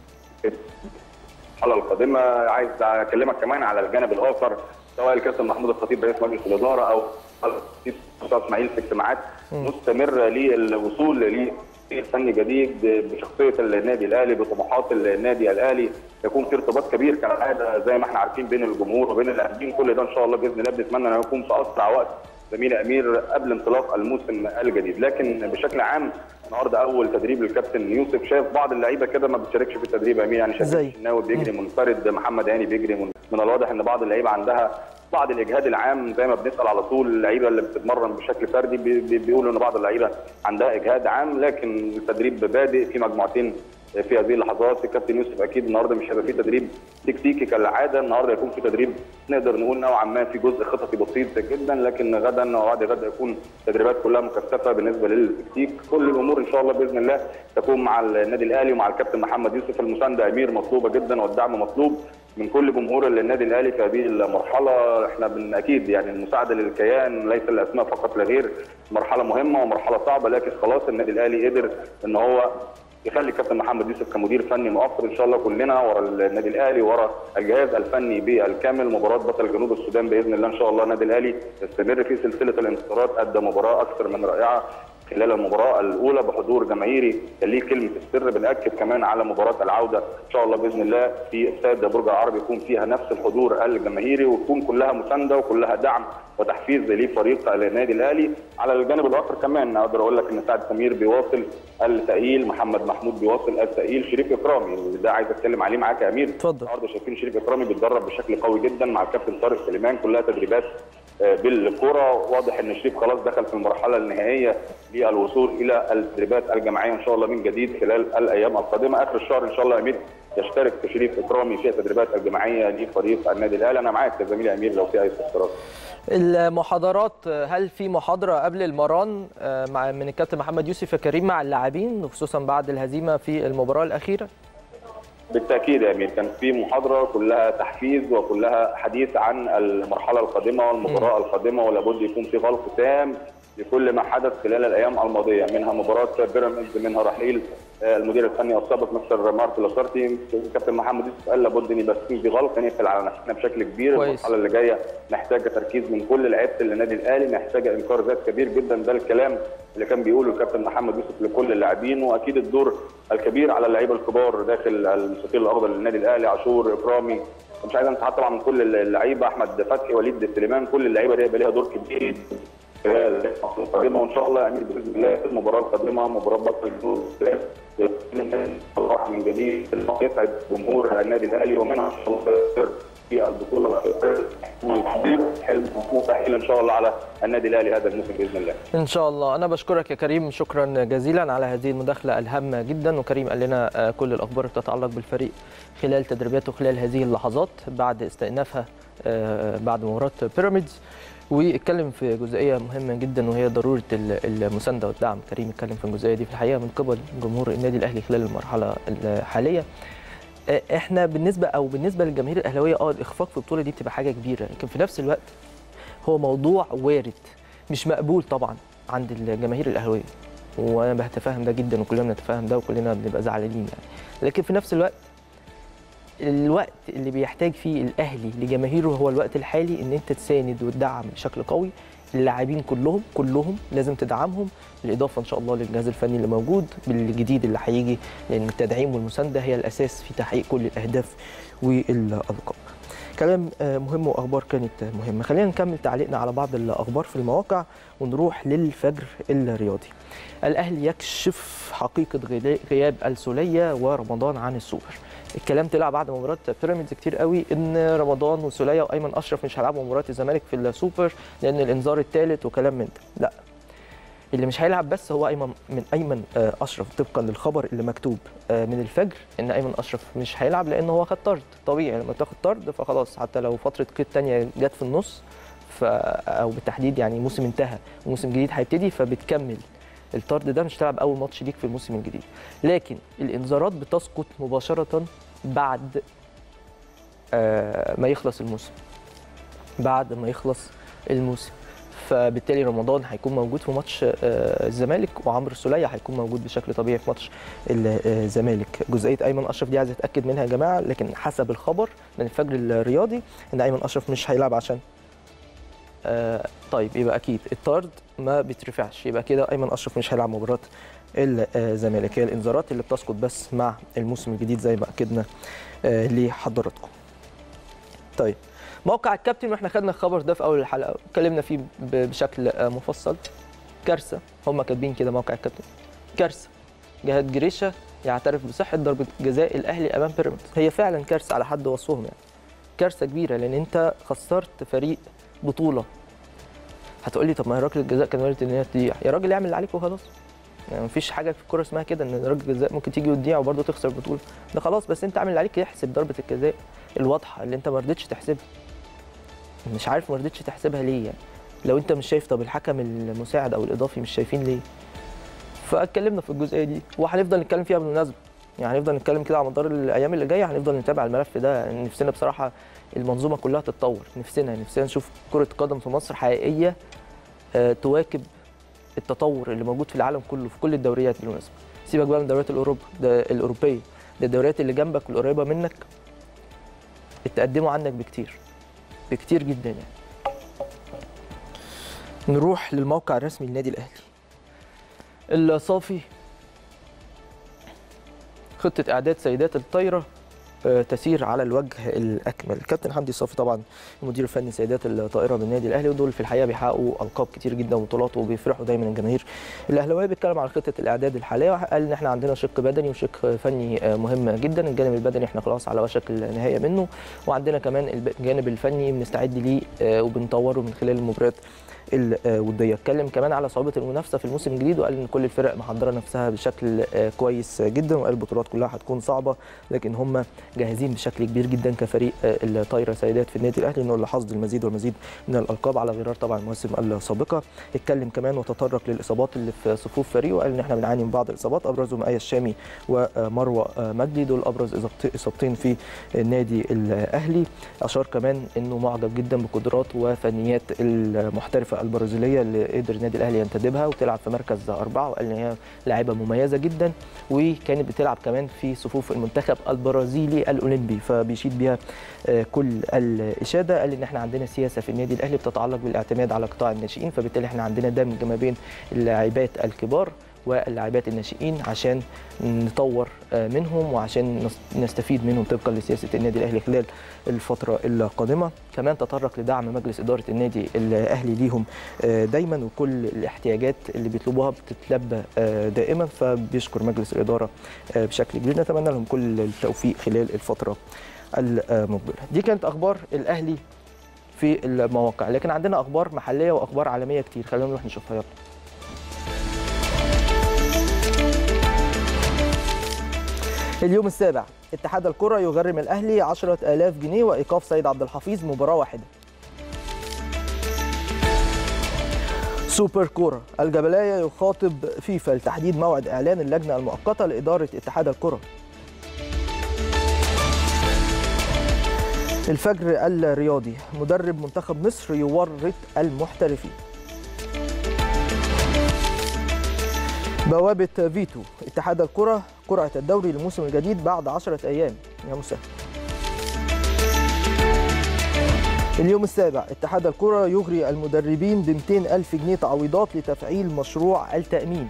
B: المرحله القادمه عايز اكلمك كمان على الجانب الاخر سواء الكابتن محمود الخطيب رئيس مجلس الاداره او الخطيب اسماعيل في اجتماعات مستمره للوصول ل فني جديد بشخصيه النادي الاهلي بطموحات النادي الاهلي يكون في ارتباط كبير كالعاده زي ما احنا عارفين بين الجمهور وبين اللاعبين كل ده ان شاء الله باذن الله بنتمنى انه يكون في اسرع وقت زميلي امير قبل انطلاق الموسم الجديد لكن بشكل عام النهارده اول تدريب للكابتن يوسف شايف بعض اللعيبه كده ما بتشاركش في التدريب يا امير يعني شايف
A: زي؟
B: الشناوي بيجري منفرد محمد هاني بيجري من, من الواضح ان بعض اللعيبه عندها بعض الاجهاد العام زي ما بنسال على طول اللعيبه اللي بتتمرن بشكل فردي بي- بي- بيقولوا ان بعض اللعيبه عندها اجهاد عام لكن التدريب بادئ في مجموعتين في هذه اللحظات الكابتن يوسف اكيد النهارده مش هيبقى فيه تدريب تكتيكي كالعاده النهارده يكون في تدريب نقدر نقول نوعا ما في جزء خططي بسيط جدا لكن غدا وبعد غدا يكون تدريبات كلها مكثفه بالنسبه للتكتيك كل الامور ان شاء الله باذن الله تكون مع النادي الاهلي ومع الكابتن محمد يوسف المسانده امير مطلوبه جدا والدعم مطلوب من كل جمهور النادي الاهلي في هذه المرحله احنا بن اكيد يعني المساعده للكيان ليس الاسماء فقط لا غير مرحله مهمه ومرحله صعبه لكن خلاص النادي الاهلي قدر ان هو يخلي الكابتن محمد يوسف كمدير فني مؤثر ان شاء الله كلنا ورا النادي الاهلي ورا الجهاز الفني بالكامل مباراه بطل جنوب السودان باذن الله ان شاء الله النادي الاهلي يستمر في سلسله الانتصارات ادى مباراه اكثر من رائعه خلال المباراه الاولى بحضور جماهيري كان ليه كلمه السر بناكد كمان على مباراه العوده ان شاء الله باذن الله في استاد برج العرب يكون فيها نفس الحضور الجماهيري وتكون كلها مسانده وكلها دعم وتحفيز لفريق النادي الاهلي على الجانب الاخر كمان اقدر اقول لك ان سعد سمير بيواصل التاهيل محمد محمود بيواصل التاهيل شريف اكرامي وده عايز اتكلم عليه معاك يا امير
A: اتفضل.
B: النهارده شايفين شريف اكرامي بيتدرب بشكل قوي جدا مع الكابتن طارق سليمان كلها تدريبات آه، بالكره واضح ان شريف خلاص دخل في المرحله النهائيه للوصول الى التدريبات الجماعيه ان شاء الله من جديد خلال الايام القادمه اخر الشهر ان شاء الله يا امير يشترك شريف اكرامي في التدريبات الجماعيه لفريق النادي الاهلي انا معاك يا زميلي امير لو في اي استفسارات
A: المحاضرات هل في محاضره قبل المران آه، مع من الكابتن محمد يوسف يا كريم مع اللاعبين خصوصا بعد الهزيمه في المباراه الاخيره
B: بالتاكيد يا امير كان في محاضره كلها تحفيز وكلها حديث عن المرحله القادمه والمباراه القادمه ولابد يكون في غلق تام لكل ما حدث خلال الايام الماضيه منها مباراه بيراميدز منها رحيل آه، المدير الفني السابق مستر مارك لاسارتي كابتن محمد يوسف قال لابد ان يبقى في غلق نقفل على نفسنا بشكل كبير
A: كويس.
B: المرحله اللي جايه محتاجه تركيز من كل لعيبه النادي الاهلي محتاجه انكار ذات كبير جدا ده الكلام اللي كان بيقوله الكابتن محمد يوسف لكل اللاعبين واكيد الدور الكبير على اللعيبه الكبار داخل المستطيل الاخضر للنادي الاهلي عاشور اكرامي مش عايز انسى حتى طبعا من كل اللعيبه احمد فتحي وليد سليمان كل اللعيبه دي هيبقى ليها دور كبير خلال القادمه وان شاء الله يا امير باذن الله المباراه القادمه مباراه بطل الجنوب الله من جديد يسعد جمهور النادي الاهلي ومنها ان شاء الله في البطوله حلم مستحيل ان شاء الله على النادي الاهلي هذا الموسم باذن الله
A: ان شاء الله انا بشكرك يا كريم شكرا جزيلا على هذه المداخله الهامه جدا وكريم قال لنا آه، كل الاخبار تتعلق بالفريق خلال تدريباته خلال هذه اللحظات بعد استئنافها آه، بعد مباراه بيراميدز واتكلم في جزئيه مهمه جدا وهي ضروره ال- المسانده والدعم كريم اتكلم في الجزئيه دي في الحقيقه من قبل جمهور النادي الاهلي خلال المرحله الحاليه آه، احنا بالنسبه او بالنسبه للجماهير الاهلاويه اه الاخفاق في البطوله دي بتبقى حاجه كبيره لكن في نفس الوقت هو موضوع وارد مش مقبول طبعا عند الجماهير الاهلاويه وانا بتفهم ده جدا وكلنا بنتفاهم ده وكلنا بنبقى زعلانين يعني لكن في نفس الوقت الوقت اللي بيحتاج فيه الاهلي لجماهيره هو الوقت الحالي ان انت تساند وتدعم بشكل قوي اللاعبين كلهم كلهم لازم تدعمهم بالاضافه ان شاء الله للجهاز الفني اللي موجود بالجديد اللي هيجي لان التدعيم والمسانده هي الاساس في تحقيق كل الاهداف والالقاب. كلام آه، مهم واخبار كانت مهمه خلينا نكمل تعليقنا على بعض الاخبار في المواقع ونروح للفجر الرياضي الاهلي يكشف حقيقه غلا- غياب السوليه ورمضان عن السوبر الكلام طلع بعد مباراه بيراميدز كتير قوي ان رمضان وسوليه وايمن اشرف مش هيلعبوا مباراه الزمالك في السوبر لان الانذار الثالث وكلام من ده لا اللي مش هيلعب بس هو ايمن من ايمن آه، اشرف طبقا للخبر اللي مكتوب آه، من الفجر ان ايمن اشرف مش هيلعب لان هو خد طرد طبيعي لما تاخد طرد فخلاص حتى لو فتره قيد تانية جت في النص ف او بالتحديد يعني موسم انتهى وموسم جديد هيبتدي فبتكمل الطرد ده مش هتلعب اول ماتش ليك في الموسم الجديد لكن الانذارات بتسقط مباشره بعد آه، ما يخلص الموسم بعد ما يخلص الموسم فبالتالي رمضان هيكون موجود في ماتش آه، الزمالك وعمرو السوليه هيكون موجود بشكل طبيعي في ماتش الزمالك جزئيه ايمن اشرف دي عايز اتاكد منها يا جماعه لكن حسب الخبر من الفجر الرياضي ان ايمن اشرف مش هيلعب عشان آه طيب يبقى اكيد الطرد ما بيترفعش يبقى كده ايمن اشرف مش هيلعب مباراه الزمالك هي الانذارات اللي بتسقط بس مع الموسم الجديد زي ما اكدنا آه لحضراتكم طيب موقع الكابتن واحنا خدنا الخبر ده في اول الحلقه اتكلمنا فيه ب- بشكل آه، مفصل كارثه هم كاتبين كده موقع الكابتن كارثه جهاد جريشه يعترف بصحه ضربه جزاء الاهلي امام بيراميدز هي فعلا كارثه على حد وصفهم يعني كارثه كبيره لان انت خسرت فريق بطوله هتقول لي طب ما هي ركله الجزاء كان وارد ان هي تضيع يا راجل اعمل اللي عليك وخلاص يعني مفيش حاجه في الكوره اسمها كده ان ركله الجزاء ممكن تيجي وتضيع وبرضه تخسر البطوله ده خلاص بس انت اعمل اللي عليك احسب ضربه الجزاء الواضحه اللي انت ما رضيتش تحسبها مش عارف ما رضيتش تحسبها ليه يعني لو انت مش شايف طب الحكم المساعد او الاضافي مش شايفين ليه فاتكلمنا في الجزئيه دي وهنفضل نتكلم فيها بالمناسبه يعني هنفضل نتكلم كده على مدار الايام اللي جايه هنفضل نتابع الملف ده نفسنا بصراحه المنظومه كلها تتطور نفسنا نفسنا نشوف كره قدم في مصر حقيقيه آه، تواكب التطور اللي موجود في العالم كله في كل الدوريات بالمناسبه سيبك بقى من الدوريات الاوروبا ده الاوروبيه ده الدوريات اللي جنبك والقريبه منك اتقدموا عنك بكتير بكتير جدا يعني نروح للموقع الرسمي للنادي الاهلي الصافي خطه اعداد سيدات الطايره آه، تسير على الوجه الاكمل الكابتن حمدي الصافي طبعا المدير الفني سيدات الطائره بالنادي الاهلي ودول في الحقيقه بيحققوا القاب كتير جدا وبطولات وبيفرحوا دايما الجماهير الاهلاويه بيتكلم على خطه الاعداد الحاليه وقال ان احنا عندنا شق بدني وشق فني آه، مهم جدا الجانب البدني احنا خلاص على وشك النهايه منه وعندنا كمان الب- الجانب الفني بنستعد ليه آه، وبنطوره من خلال المباريات الوديه اتكلم كمان على صعوبه المنافسه في الموسم الجديد وقال ان كل الفرق محضره نفسها بشكل آه، كويس جدا وقال البطولات كلها هتكون صعبه لكن هم جاهزين بشكل كبير جدا كفريق آه، الطايره سيدات في النادي الاهلي انه لحصد المزيد والمزيد من الالقاب على غرار طبعا المواسم السابقه اتكلم كمان وتطرق للاصابات اللي في صفوف فريقه وقال ان احنا بنعاني من بعض الاصابات ابرزهم ايه الشامي ومروه آه، مجدي دول ابرز إصابت- اصابتين في النادي الاهلي اشار كمان انه معجب جدا بقدرات وفنيات المحترفه البرازيليه اللي قدر النادي الاهلي ينتدبها وتلعب في مركز اربعه وقال ان هي لاعبه مميزه جدا وكانت بتلعب كمان في صفوف المنتخب البرازيلي الاولمبي فبيشيد بها آه، كل الاشاده قال ان احنا عندنا سياسه في النادي الاهلي بتتعلق بالاعتماد على قطاع الناشئين فبالتالي احنا عندنا دمج ما بين اللاعبات الكبار واللاعبات الناشئين عشان نطور آه، منهم وعشان نس- نستفيد منهم طبقا لسياسه النادي الاهلي خلال الفتره القادمه كمان تطرق لدعم مجلس اداره النادي الاهلي ليهم آه، دايما وكل الاحتياجات اللي بيطلبوها بتتلبى آه، دائما فبيشكر مجلس الاداره آه، بشكل كبير نتمنى لهم كل التوفيق خلال الفتره المقبله دي كانت اخبار الاهلي في المواقع لكن عندنا اخبار محليه واخبار عالميه كتير خلينا نروح نشوفها يلا اليوم السابع اتحاد الكرة يغرم الأهلي 10000 جنيه وإيقاف سيد عبد الحفيظ مباراة واحدة سوبر كورة الجبلاية يخاطب فيفا لتحديد موعد إعلان اللجنة المؤقتة لإدارة اتحاد الكرة الفجر الرياضي مدرب منتخب مصر يورط المحترفين بوابة فيتو اتحاد الكرة قرعة الدوري للموسم الجديد بعد عشرة أيام يا مسهل اليوم السابع اتحاد الكرة يغري المدربين ب 200 ألف جنيه تعويضات لتفعيل مشروع التأمين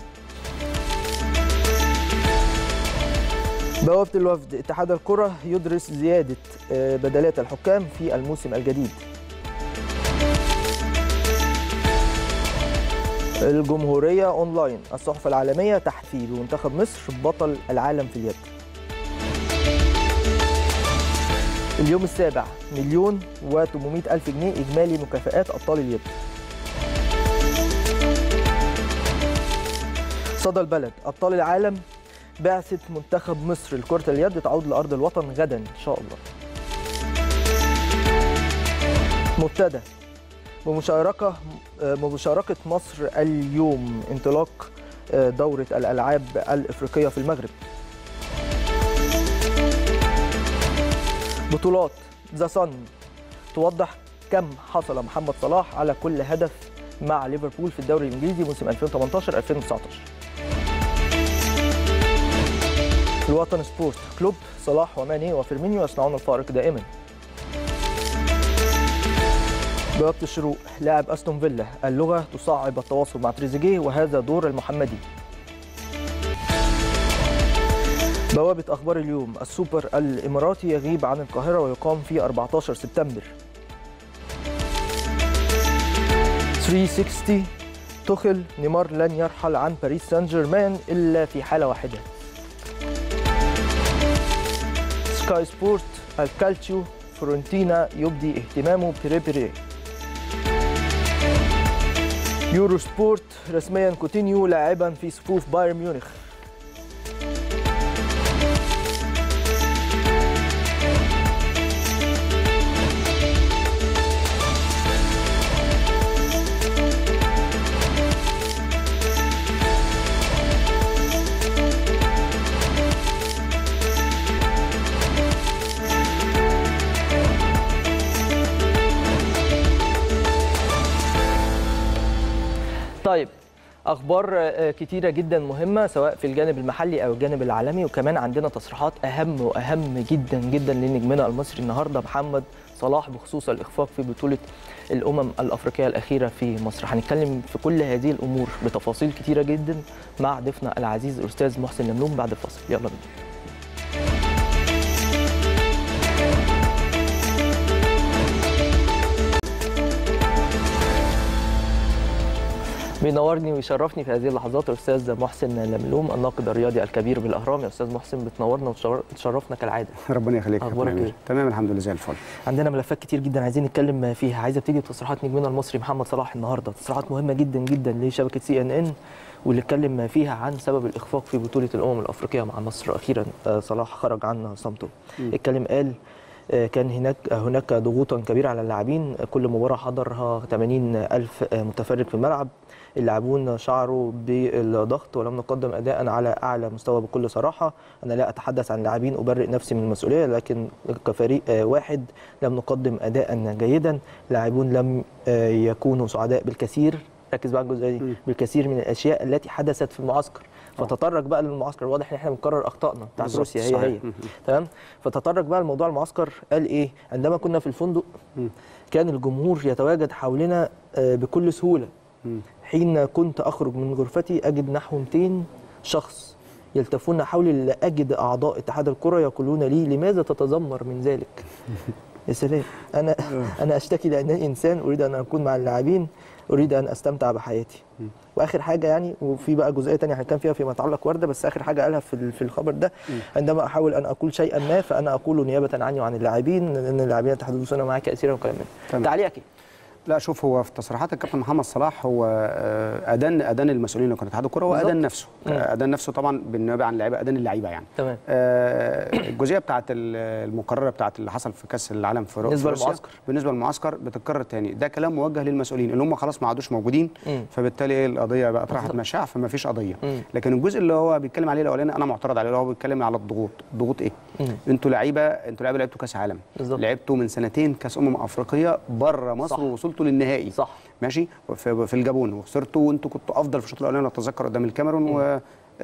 A: بوابة الوفد اتحاد الكرة يدرس زيادة آه، بدلات الحكام في الموسم الجديد الجمهورية أونلاين الصحف العالمية تحفي بمنتخب مصر بطل العالم في اليد اليوم السابع مليون و800 ألف جنيه إجمالي مكافآت أبطال اليد صدى البلد أبطال العالم بعثة منتخب مصر لكرة اليد تعود لأرض الوطن غدا إن شاء الله مبتدأ بمشاركة بمشاركة مصر اليوم انطلاق دورة الألعاب الإفريقية في المغرب بطولات ذا صن توضح كم حصل محمد صلاح على كل هدف مع ليفربول في الدوري الانجليزي موسم 2018 2019 الوطن سبورت كلوب صلاح وماني وفيرمينيو يصنعون الفارق دائما بوابة الشروق لاعب استون فيلا اللغة تصعب التواصل مع تريزيجيه وهذا دور المحمدي بوابة أخبار اليوم السوبر الإماراتي يغيب عن القاهرة ويقام في 14 سبتمبر 360 تخل نيمار لن يرحل عن باريس سان جيرمان إلا في حالة واحدة سكاي سبورت الكالتشيو فورنتينا يبدي اهتمامه بريبيري يورو سبورت رسميا كوتينيو لاعبا في صفوف بايرن ميونخ طيب اخبار آه، كتيره جدا مهمه سواء في الجانب المحلي او الجانب العالمي وكمان عندنا تصريحات اهم واهم جدا جدا لنجمنا المصري النهارده محمد صلاح بخصوص الاخفاق في بطوله الامم الافريقيه الاخيره في مصر هنتكلم في كل هذه الامور بتفاصيل كتيره جدا مع ضيفنا العزيز الاستاذ محسن لملوم بعد الفاصل يلا بينا بينورني ويشرفني في هذه اللحظات الاستاذ محسن لملوم الناقد الرياضي الكبير بالاهرام يا استاذ محسن بتنورنا وتشرفنا كالعاده
C: ربنا يخليك يا
A: أخبارك
C: كابتن أمير.
A: إيه؟
C: تمام الحمد لله زي الفل
A: عندنا ملفات كتير جدا عايزين نتكلم فيها عايزه ابتدي بتصريحات نجمنا المصري محمد صلاح النهارده تصريحات مهمه جدا جدا لشبكه سي ان ان واللي اتكلم فيها عن سبب الاخفاق في بطوله الامم الافريقيه مع مصر اخيرا آه، صلاح خرج عن صمته اتكلم قال آه، كان هناك هناك ضغوطا كبيره على اللاعبين كل مباراه حضرها 80 الف متفرج في الملعب اللاعبون شعروا بالضغط ولم نقدم اداء على اعلى مستوى بكل صراحه انا لا اتحدث عن لاعبين ابرئ نفسي من المسؤوليه لكن كفريق آه، واحد لم نقدم اداء جيدا لاعبون لم آه، يكونوا سعداء بالكثير ركز بقى على الجزئيه دي بالكثير من الاشياء التي حدثت في المعسكر فتطرق بقى للمعسكر واضح ان احنا بنكرر اخطائنا بتاعت
C: بالظبط،
A: روسيا هي
C: صحيح.
A: هي تمام فتطرق بقى لموضوع المعسكر قال ايه عندما كنا في الفندق كان الجمهور يتواجد حولنا آه، بكل سهوله حين كنت اخرج من غرفتي اجد نحو 200 شخص يلتفون حولي لا اجد اعضاء اتحاد الكره يقولون لي لماذا تتذمر من ذلك يا سلام انا انا اشتكي لانني انسان اريد ان اكون مع اللاعبين اريد ان استمتع بحياتي واخر حاجه يعني وفي بقى جزئيه تانية هنتكلم فيها فيما يتعلق ورده بس اخر حاجه قالها في ال- في الخبر ده عندما احاول ان اقول شيئا ما فانا اقول نيابه عني وعن اللاعبين لان اللاعبين يتحدثون معي كثيرا وكلام من
C: تمام.
A: تعليقك ايه؟
C: لا شوف هو في تصريحات الكابتن محمد صلاح هو آه، ادان ادان المسؤولين اللي كانوا اتحاد الكوره
A: بالظبط.
C: وادان نفسه
A: مم.
C: آه، ادان نفسه طبعا بالنيابه عن اللعيبه ادان اللعيبه يعني
A: تمام
C: آه، الجزئيه بتاعت ال- المقرره بتاعت اللي حصل في كاس العالم في رو-
A: بالنسبة
C: في روسيا،
A: للمعسكر.
C: بالنسبه للمعسكر بتتكرر تاني ده كلام موجه للمسؤولين اللي هم خلاص ما عادوش موجودين
A: مم.
C: فبالتالي إيه القضيه بقت راحت
A: بالظبط.
C: مشاع فما فيش قضيه
A: مم.
C: لكن الجزء اللي هو بيتكلم عليه الاولاني انا معترض عليه اللي هو بيتكلم على الضغوط ضغوط ايه
A: مم.
C: انتوا لعيبه انتوا لعيبه لعبتوا كاس عالم
A: بالظبط.
C: لعبتوا من سنتين كاس امم افريقيه بره مصر
A: صح.
C: ووصلتوا للنهائي
A: صح
C: ماشي في, في الجابون وخسرتوا وانتوا كنتوا افضل في الشوط الاولاني لو اتذكر قدام الكاميرون و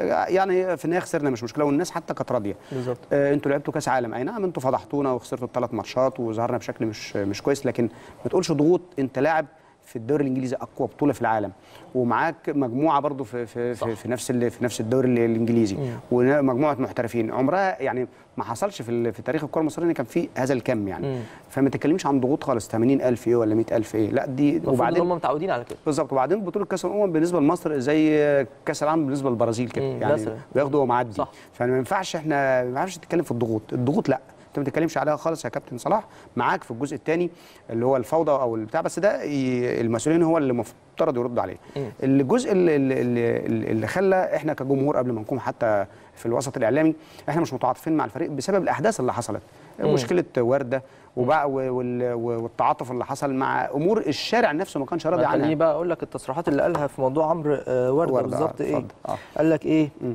C: يعني في النهايه خسرنا مش مشكله والناس حتى كانت راضيه
A: بالظبط
C: آه، انتوا لعبتوا كاس عالم اي نعم انتوا فضحتونا وخسرتوا الثلاث ماتشات وظهرنا بشكل مش مش كويس لكن ما تقولش ضغوط انت لاعب في الدوري الانجليزي اقوى بطوله في العالم ومعاك مجموعه برضو في في في, في نفس ال- في نفس الدوري ال- الانجليزي ومجموعه محترفين عمرها يعني ما حصلش في ال- في تاريخ الكره المصريه ان كان في هذا الكم يعني
A: مم.
C: فما تتكلمش عن ضغوط خالص 80000 ايه ولا 100000 ايه لا دي
A: المفروض ان
C: وبعدين
A: هم متعودين على كده
C: بالظبط وبعدين بطوله كاس الامم بالنسبه لمصر زي كاس العالم بالنسبه للبرازيل كده
A: مم،
C: يعني
A: مثلاً.
C: بياخدوا ومعدي
A: صح.
C: فما ينفعش احنا ما ينفعش تتكلم في الضغوط الضغوط لا انت ما تتكلمش عليها خالص يا كابتن صلاح معاك في الجزء الثاني اللي هو الفوضى او البتاع بس ده ي- المسؤولين هو اللي مفترض يرد عليه
A: مم.
C: الجزء اللي, اللي, اللي اللي خلى احنا كجمهور قبل ما نكون حتى في الوسط الاعلامي احنا مش متعاطفين مع الفريق بسبب الاحداث اللي حصلت
A: مم.
C: مشكله ورده وبقى وال- والتعاطف اللي حصل مع امور الشارع نفسه ما كانش راضي
A: خليني
C: عنها
A: بقى اقول لك التصريحات اللي قالها في موضوع عمرو آه، ورده
C: وردة،
A: بالظبط
C: آه،
A: ايه
C: اتفضل. آه.
A: قال لك ايه
C: مم.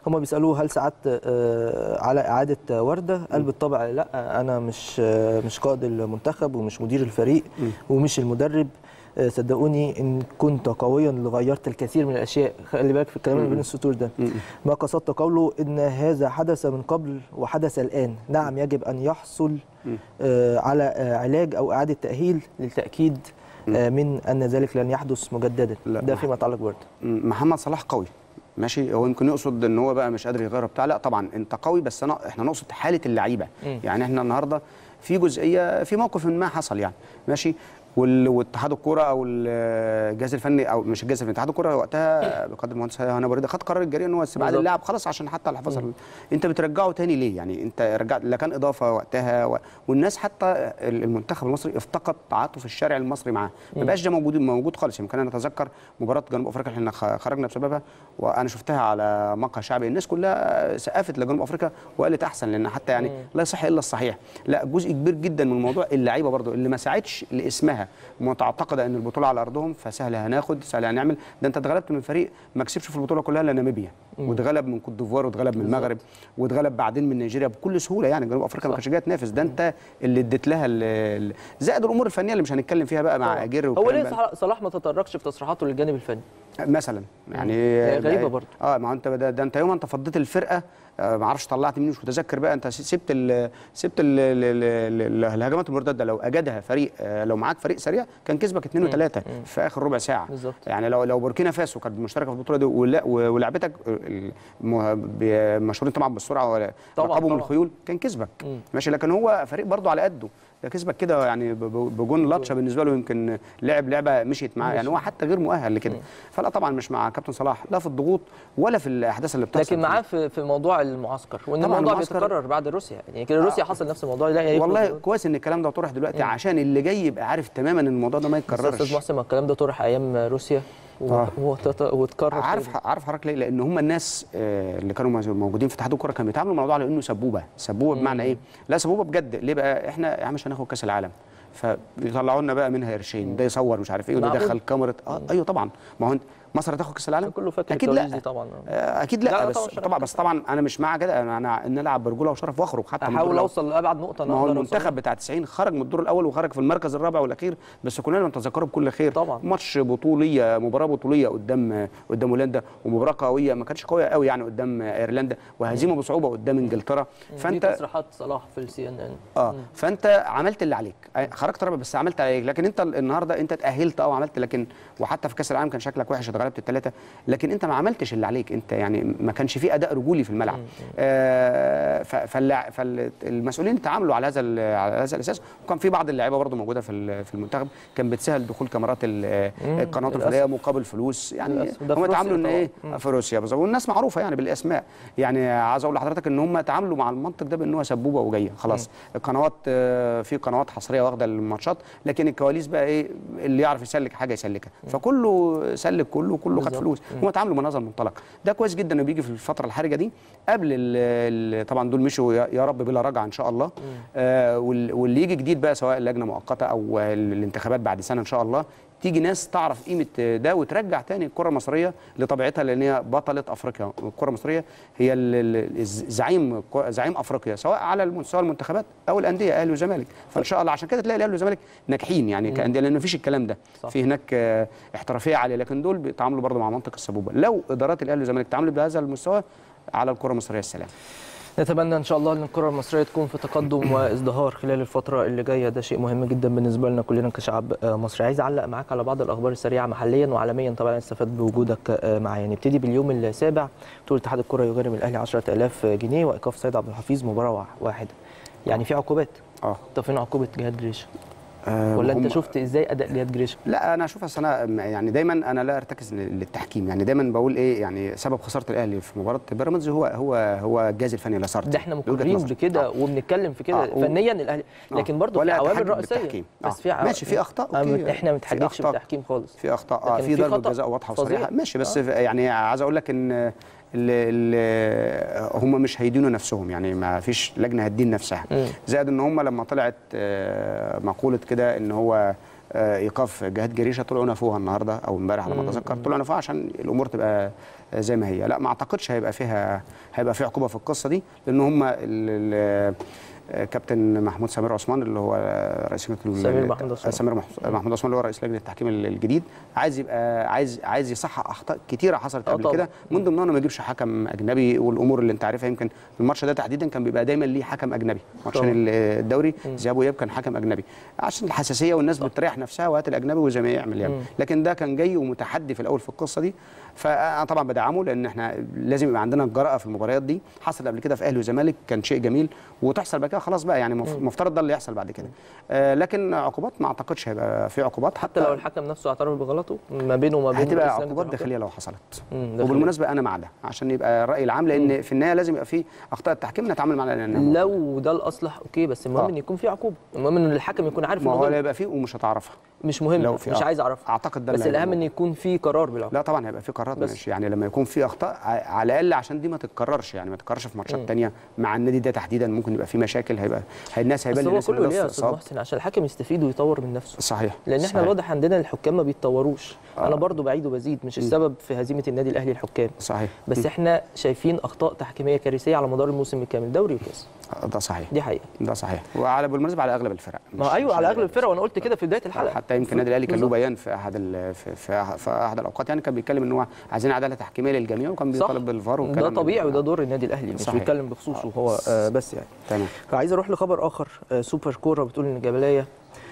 A: هم بيسالوه هل سعدت آه، على اعاده ورده قال بالطبع لا انا مش آه، مش قائد المنتخب ومش مدير الفريق ومش المدرب آه، صدقوني ان كنت قويا لغيرت الكثير من الاشياء خلي بالك في الكلام اللي بين السطور ده ما قصدت قوله ان هذا حدث من قبل وحدث الان نعم يجب ان يحصل آه، على آه، علاج او اعاده تاهيل للتاكيد آه، من ان ذلك لن يحدث مجددا
C: لا،
A: ده
C: ما-
A: فيما يتعلق بورده
C: م- محمد صلاح قوي ماشي هو يمكن يقصد ان هو بقى مش قادر يغير بتاع لا طبعا انت قوي بس أنا احنا نقصد حاله اللعيبه
A: مم.
C: يعني احنا النهارده في جزئيه في موقف ما حصل يعني ماشي وال- واتحاد الكوره او الجهاز الفني او مش الجهاز الفني اتحاد الكوره وقتها بقدر المهندس هنا بريده خد قرار الجريء ان هو استبعاد
A: بالظبط.
C: اللاعب خلاص عشان حتى الحفاظ ال- انت بترجعه تاني ليه يعني انت رجعت لا كان اضافه وقتها و... والناس حتى المنتخب المصري افتقد تعاطف الشارع المصري معاه ما بقاش ده موجود موجود خالص يمكن انا اتذكر مباراه جنوب افريقيا اللي احنا خ- خرجنا بسببها وانا شفتها على مقهى شعبي الناس كلها سقفت لجنوب افريقيا وقالت احسن لان حتى يعني لا يصح الا الصحيح لا جزء كبير جدا من الموضوع اللعيبه برضو اللي ما ساعدش لاسمها معتقده ان البطوله على ارضهم فسهل هناخد سهل هنعمل ده انت اتغلبت من فريق ما كسبش في البطوله كلها الا ناميبيا واتغلب من كوت ديفوار واتغلب من المغرب واتغلب بعدين من نيجيريا بكل سهوله يعني جنوب افريقيا ما
A: صح.
C: كانتش جايه تنافس ده انت اللي اديت لها ال- ال- زائد الامور الفنيه اللي مش هنتكلم فيها بقى مع اجير
A: هو
C: والكلام
A: ليه
C: ده.
A: صلاح- صلاح ما تطرقش في تصريحاته للجانب الفني
C: مثلا يعني
A: هي غريبة
C: ده-
A: برضو.
C: اه ما هو انت ده, ده انت يوم انت فضيت الفرقه آه ما اعرفش طلعت مين مش متذكر بقى انت سبت ال سبت ال ال ال ال الهجمات المرتده لو اجدها فريق آه لو معاك فريق سريع كان كسبك اثنين وثلاثه في اخر ربع ساعه
A: بالظبط.
C: يعني لو لو بوركينا فاسو كانت مشتركه في البطوله دي ولا- ولعبتك الم- ب- مشهورين طبعا بالسرعه ولا
A: طبعاً،
C: رقابهم
A: طبعاً.
C: الخيول كان كسبك ماشي لكن هو فريق برضه على قده ده كسبك كده يعني ب- ب- بجون لطشه بالنسبه له يمكن لعب لعبه مشيت معاه يعني هو حتى غير مؤهل لكده فلا طبعا مش مع كابتن صلاح لا في الضغوط ولا في الاحداث اللي بتحصل
A: لكن معاه في في موضوع المعسكر وان
C: طبعاً
A: الموضوع
C: المعسكر-
A: بيتكرر بعد روسيا يعني كده روسيا حصل نفس الموضوع لا يخرج
C: والله
A: من-
C: كويس ان الكلام ده طرح دلوقتي عشان اللي جاي يبقى عارف تماما ان الموضوع ده ما
A: بس يا
C: يتكررش
A: استاذ محسن ما الكلام ده طرح ايام روسيا و-
C: آه.
A: وتت- واتكرر
C: عارف
A: تاني.
C: عارف حضرتك ليه؟ لان هم الناس آه، اللي كانوا موجودين في اتحاد الكوره كانوا بيتعاملوا الموضوع على انه سبوبه، سبوبه بمعنى ايه؟ لا سبوبه بجد، ليه بقى؟ احنا يا عم مش هناخد كاس العالم فيطلعوا لنا بقى منها قرشين، ده يصور مش عارف ايه وده
A: معقول؟
C: يدخل كاميرا اه ايوه طبعا ما هو انت مصر هتاخد كاس العالم؟
A: كله فاكر
C: اكيد
A: الكواليس
C: لا
A: دي طبعا
C: آه، اكيد لا,
A: لا، لا،
C: بس
A: طبعاً مش
C: طبعا بس طبعا انا مش مع كده انا انا ان العب برجوله وشرف واخرج حتى من الدور
A: احاول
C: الأول.
A: اوصل لابعد نقطه
C: ما هو
A: أقدر أوصل
C: المنتخب بتاع 90 خرج من الدور الاول وخرج في المركز الرابع والاخير بس كلنا نتذكره بكل خير
A: طبعاً.
C: ماتش بطوليه مباراه بطوليه قدام قدام هولندا ومباراه قويه ما كانتش قويه قوي يعني قدام ايرلندا وهزيمه بصعوبه قدام انجلترا
A: دي
C: فانت
A: تصريحات صلاح في السي ان ان
C: اه فانت عملت اللي عليك خرجت رابع بس عملت اللي عليك لكن انت النهارده انت اتاهلت اه وعملت لكن وحتى في كاس العالم كان شكلك وحش اتغلبت الثلاثه لكن انت ما عملتش اللي عليك انت يعني ما كانش في اداء رجولي في الملعب آه ف- فاللع- فالمسؤولين تعاملوا على هذا ال- على هذا الاساس وكان في بعض اللعيبه برضه موجوده في ال- في المنتخب كان بتسهل دخول كاميرات ال- القنوات
A: للأسف.
C: الفضائيه مقابل فلوس يعني
A: للأسف. ده في
C: هم
A: روسيا
C: تعاملوا ان
A: طبعاً.
C: ايه في روسيا بالظبط والناس معروفه يعني بالاسماء يعني عايز اقول لحضرتك ان هم تعاملوا مع المنطق ده بان هو سبوبه وجايه خلاص القنوات آه، في قنوات حصريه واخده الماتشات لكن الكواليس بقى ايه اللي يعرف يسلك حاجه يسلكها فكله سلك كله وكله خد
A: بالظبط.
C: فلوس هم تعاملوا من هذا المنطلق ده كويس جدا انه بيجي في الفتره الحرجه دي قبل ال ال طبعا دول مشوا يا يا رب بلا رجعه ان شاء الله آه وال- واللي يجي جديد بقى سواء لجنه مؤقته او ال- الانتخابات بعد سنه ان شاء الله تيجي ناس تعرف قيمه ده وترجع تاني الكره المصريه لطبيعتها لان هي بطله افريقيا الكره المصريه هي ال- ال- الز- زعيم زعيم افريقيا سواء على مستوى المنتخبات او الانديه اهلي وزمالك فان شاء الله عشان كده تلاقي الاهلي والزمالك ناجحين يعني كانديه لان مفيش الكلام ده
A: صح.
C: في هناك آه، احترافيه عاليه لكن دول بيتعاملوا برضه مع منطق السبوبه لو ادارات الاهلي والزمالك تعاملوا بهذا المستوى على الكره المصريه السلام
A: نتمنى ان شاء الله ان الكره المصريه تكون في تقدم وازدهار خلال الفتره اللي جايه ده شيء مهم جدا بالنسبه لنا كلنا كشعب آه، مصري عايز اعلق معاك على بعض الاخبار السريعه محليا وعالميا طبعا استفاد بوجودك آه، معايا نبتدي باليوم السابع طول اتحاد الكره يغرم الاهلي 10000 جنيه وايقاف سيد عبد الحفيظ مباراه وا- واحده يعني في عقوبات
C: اه
A: طب فين عقوبه جهاد جريشه
C: آه،
A: ولا انت
C: هم-
A: شفت ازاي اداء جهاد جريشه
C: لا انا اشوف اصل انا يعني دايما انا لا ارتكز لل- للتحكيم يعني دايما بقول ايه يعني سبب خساره الاهلي في مباراه بيراميدز هو هو هو الجهاز الفني لاسارتي
A: ده احنا
C: لوجهة
A: مقرين
C: نظري.
A: بكده وبنتكلم في كده
C: آه، و-
A: فنيا الاهلي
C: آه.
A: لكن برضه في
C: ولا
A: عوامل
C: أتحجج
A: رئيسيه
C: بالتحكيم.
A: بس
C: آه.
A: في عوا-
C: ماشي، في أخطاء،
A: آه،
C: أوكي.
A: احنا ما
C: في
A: بنتحججش
C: أخطاء.
A: بالتحكيم خالص
C: في اخطاء اه
A: لكن
C: في
A: في
C: ضربه
A: خطأ
C: جزاء واضحه
A: فظيع.
C: وصريحه ماشي بس
A: آه.
C: في- يعني عايز اقول لك ان ال ال هم مش هيدينوا نفسهم يعني ما فيش لجنه هتدين نفسها
A: مم.
C: زائد ان هم لما طلعت آه، مقوله كده ان هو آه، ايقاف جهاد جريشه طلعوا نفوها النهارده او امبارح على ما اتذكر طلعوا نفوها عشان الامور تبقى آه، زي ما هي لا ما اعتقدش هيبقى فيها هيبقى في عقوبه في القصه دي لان هم ال- ال- آه، كابتن محمود سمير عثمان اللي هو رئيس لجنه ال-
A: سمير محمود عثمان.
C: سمير مح- محمود عثمان اللي هو رئيس لجنه التحكيم ال- الجديد عايز يبقى عايز عايز يصحح اخطاء كتيره حصلت
A: آه
C: قبل
A: طبعاً.
C: كده من ضمنها انه ما يجيبش حكم اجنبي والامور اللي انت عارفها يمكن الماتش ده تحديدا كان بيبقى دايما ليه حكم اجنبي ماتشين
A: طبعاً.
C: ال- الدوري ذهاب واياب كان حكم اجنبي عشان الحساسيه والناس بتريح نفسها وهات الاجنبي وزي ما يعمل يعني لكن ده كان جاي ومتحدي في الاول في القصه دي فانا طبعا بدعمه لان احنا لازم يبقى عندنا الجرأه في المباريات دي حصل قبل كده في اهلي وزمالك كان شيء جميل وتحصل بعد كده خلاص بقى يعني مف- مفترض ده اللي يحصل بعد كده آه لكن عقوبات ما اعتقدش هيبقى في عقوبات
A: حتى لو الحكم نفسه اعترف بغلطه ما بينه وما بين
C: هتبقى
A: رئيس لجنة
C: عقوبات
A: الحكام.
C: داخليه لو حصلت
A: مم، داخلية.
C: وبالمناسبه انا مع ده عشان يبقى الراي العام لان في النهايه لازم يبقى في اخطاء التحكيم نتعامل معاها لانها
A: لو ده الاصلح اوكي بس المهم
C: آه.
A: ان يكون في عقوبه المهم ان الحكم يكون عارف
C: ما
A: إنه
C: هو
A: غلط.
C: لا يبقى فيه ومش هتعرفها
A: مش مهم
C: لو في
A: مش
C: آه.
A: عايز اعرفها
C: اعتقد ده
A: بس
C: اللي
A: الاهم
C: هيبقى
A: ان يكون في قرار بالعقوبه
C: لا طبعا هيبقى في قرارات
A: بس.
C: ماشي يعني لما يكون في اخطاء ع- على الاقل عشان دي ما تتكررش يعني ما تتكررش في ماتشات تانية مع النادي ده تحديدا ممكن يبقى في مشاكل هيبقى هي الناس هيبان
A: بس هو
C: للناس إن
A: كله
C: ده
A: ليه يا استاذ
C: استقصاد.
A: محسن عشان الحكم يستفيد ويطور من نفسه
C: صحيح
A: لان احنا
C: صحيح.
A: الواضح عندنا الحكام ما بيتطوروش انا برضو بعيد وبزيد مش السبب في هزيمه النادي الاهلي الحكام
C: صحيح
A: بس احنا شايفين اخطاء تحكيميه كارثيه على مدار الموسم الكامل دوري وكاس
C: آه، ده صحيح
A: دي حقيقه
C: ده صحيح وعلى بالمناسبه على اغلب الفرق
A: ما
C: مش-
A: ايوه
C: مش
A: على اغلب الفرق وانا قلت كده في بدايه الحلقه
C: حتى يمكن النادي الاهلي كان له
A: بالظبط.
C: بيان في احد ال- في في, في احد الاوقات يعني كان بيتكلم ان هو عايزين عداله تحكيميه للجميع وكان
A: صح
C: بيطالب بالفار
A: ده
C: والكلام
A: طبيعي وده دور النادي الاهلي مش
C: صحيح.
A: بيتكلم بخصوصه هو آه بس يعني
C: تمام
A: فعايز اروح لخبر اخر آه سوبر كوره بتقول ان جبليه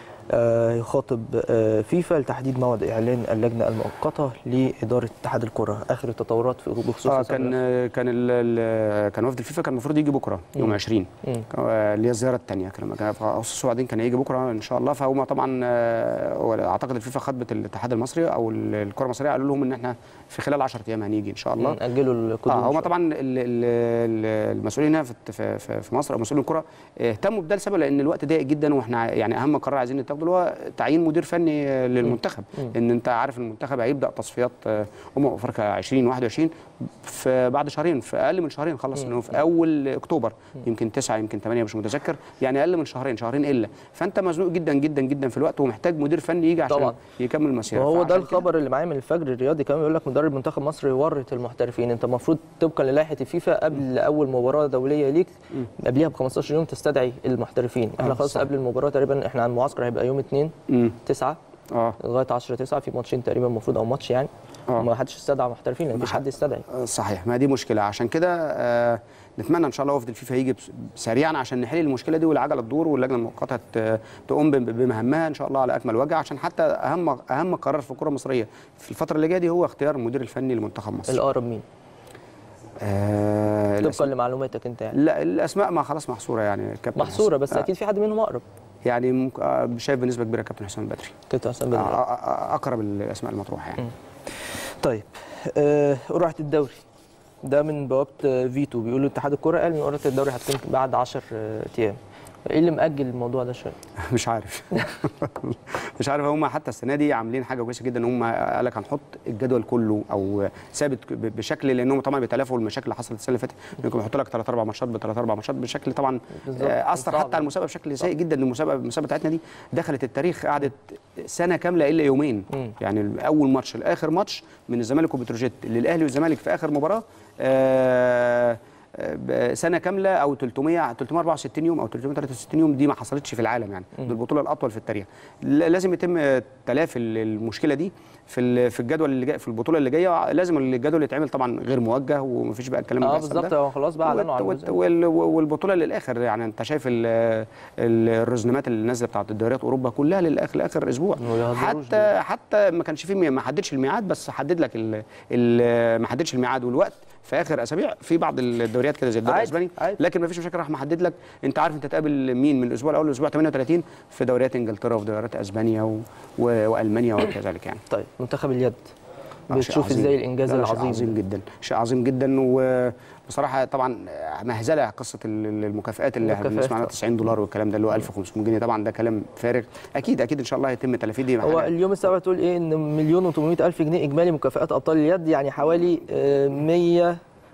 A: آه يخاطب آه فيفا لتحديد موعد اعلان اللجنه المؤقته لاداره اتحاد الكره اخر التطورات في بخصوص
C: اه
A: الصدر.
C: كان كان ال- ال- كان وفد الفيفا كان المفروض يجي بكره يوم 20
A: مم.
C: آه، اللي هي الزياره الثانيه كان لما كان في اغسطس وبعدين كان هيجي بكره ان شاء الله فهم طبعا آه، هو اعتقد الفيفا خطبت الاتحاد المصري او ال- الكره المصريه قالوا لهم ان احنا في خلال 10 ايام هنيجي ان شاء الله
A: نأجلوا القدوم
C: اه هم
A: شوية.
C: طبعا ال- ال- ال- المسؤولين هنا في في في- في مصر او مسؤولين الكره اهتموا بده لسبب لان الوقت ضيق جدا واحنا يعني اهم قرار عايزين نتاخده اللي هو تعيين مدير فني آه، للمنتخب ان انت عارف المنتخب هيبدا تصفيات آه، امم افريقيا 2021 في بعد شهرين في اقل من شهرين خلص انه في اول اكتوبر يمكن 9 يمكن 8 مش متذكر يعني اقل من شهرين شهرين الا فانت مزنوق جدا جدا جدا في الوقت ومحتاج مدير فني يجي عشان
A: طبعاً.
C: يكمل المسيره
A: وهو ده
C: فعشان كده-
A: الخبر اللي معايا من الفجر الرياضي كمان بيقول لك مدرب منتخب مصر يورط المحترفين انت المفروض طبقا للائحه الفيفا قبل اول مباراه دوليه ليك قبلها ب 15 يوم تستدعي المحترفين احنا
C: آه،
A: خلاص
C: صح.
A: قبل المباراه تقريبا احنا عن المعسكر هيبقى يوم 2
C: مم.
A: 9
C: اه
A: لغايه 10 9 في ماتشين تقريبا المفروض او ماتش يعني
C: آه.
A: ما حدش استدعى محترفين لان مفيش حد يستدعي
C: صحيح ما دي مشكله عشان كده آه نتمنى ان شاء الله وفد الفيفا يجي بس- سريعا عشان نحل المشكله دي والعجله تدور واللجنه المؤقته ت- تقوم بم- بمهامها ان شاء الله على اكمل وجه عشان حتى اهم اهم قرار في الكره المصريه في الفتره اللي جايه دي هو اختيار المدير الفني لمنتخب مصر
A: الاقرب مين
C: آه
A: طبقا
C: الأسماء
A: لمعلوماتك انت يعني
C: لا الاسماء ما خلاص محصوره يعني كابتن
A: محصوره
C: حسام.
A: بس
C: آه
A: اكيد في حد منهم اقرب
C: يعني ممكن آه شايف بنسبه كبيره كابتن حسام البدري
A: كابتن حسام
C: آه
A: بدري
C: آه آه اقرب الاسماء المطروحه يعني
A: طيب آه قرعه الدوري ده من بوابه آه، فيتو بيقولوا اتحاد الكره قال ان قرعه الدوري هتكون بعد 10 آه، ايام ايه اللي مأجل الموضوع ده شويه
C: مش عارف مش عارف هم حتى السنه دي عاملين حاجه كويسه جدا ان هم قال لك هنحط الجدول كله او ثابت ب- بشكل لانهم طبعا بيتلافوا المشاكل اللي حصلت السنه اللي فاتت انكم يحطوا لك ثلاث اربع ماتشات بثلاث اربع ماتشات بشكل طبعا
A: بالظبط.
C: آه، اثر
A: صعب.
C: حتى على المسابقه بشكل سيء جدا المسابقه المسابقه بتاعتنا دي دخلت التاريخ قعدت سنه كامله الا يومين
A: مم.
C: يعني اول ماتش لاخر ماتش من الزمالك وبتروجيت للاهلي والزمالك في اخر مباراه آه ب- سنه كامله او 300 364 يوم او 363 يوم دي ما حصلتش في العالم يعني دي البطوله الاطول في التاريخ ل- لازم يتم تلافي ال- المشكله دي في ال- في الجدول اللي جاي في البطوله اللي جايه لازم الجدول يتعمل طبعا غير موجه ومفيش بقى الكلام اللي
A: اه
C: بيحصل
A: بالظبط
C: ده.
A: هو خلاص بقى اعلنوا عن
C: والت-
A: الجزء.
C: وال- والبطوله للاخر يعني انت شايف ال- ال- الرزنامات اللي نازله بتاعت الدوريات اوروبا كلها للاخر لاخر اسبوع
A: ما بيهزروش
C: حتى حتى ما كانش فيه ما حددش الميعاد بس حدد لك ال- ال- ما حددش الميعاد والوقت في اخر اسابيع في بعض الدوريات كده زي الدوري
A: عادي،
C: الاسباني
A: عادي.
C: لكن ما فيش مشاكل راح محدد لك انت عارف انت تقابل مين من الاسبوع الاول للاسبوع 38 في دوريات انجلترا وفي دوريات اسبانيا و... و... والمانيا وكذلك يعني
A: طيب منتخب اليد
C: آه، شيء
A: بتشوف
C: عظيم.
A: ازاي الانجاز
C: لا، لا، شيء
A: العظيم
C: عظيم
A: ده؟
C: جدا شيء عظيم جدا وبصراحه طبعا مهزله قصه ال- ال- المكافآت اللي احنا
A: المكافآت
C: بنسمع عنها
A: طبعا.
C: 90 دولار والكلام ده اللي هو 1500 جنيه طبعا ده كلام فارغ اكيد اكيد ان شاء الله هيتم تلافيه دي
A: هو
C: حاجة-
A: اليوم السابع تقول ايه ان مليون و800 الف جنيه اجمالي مكافآت ابطال اليد يعني حوالي آه،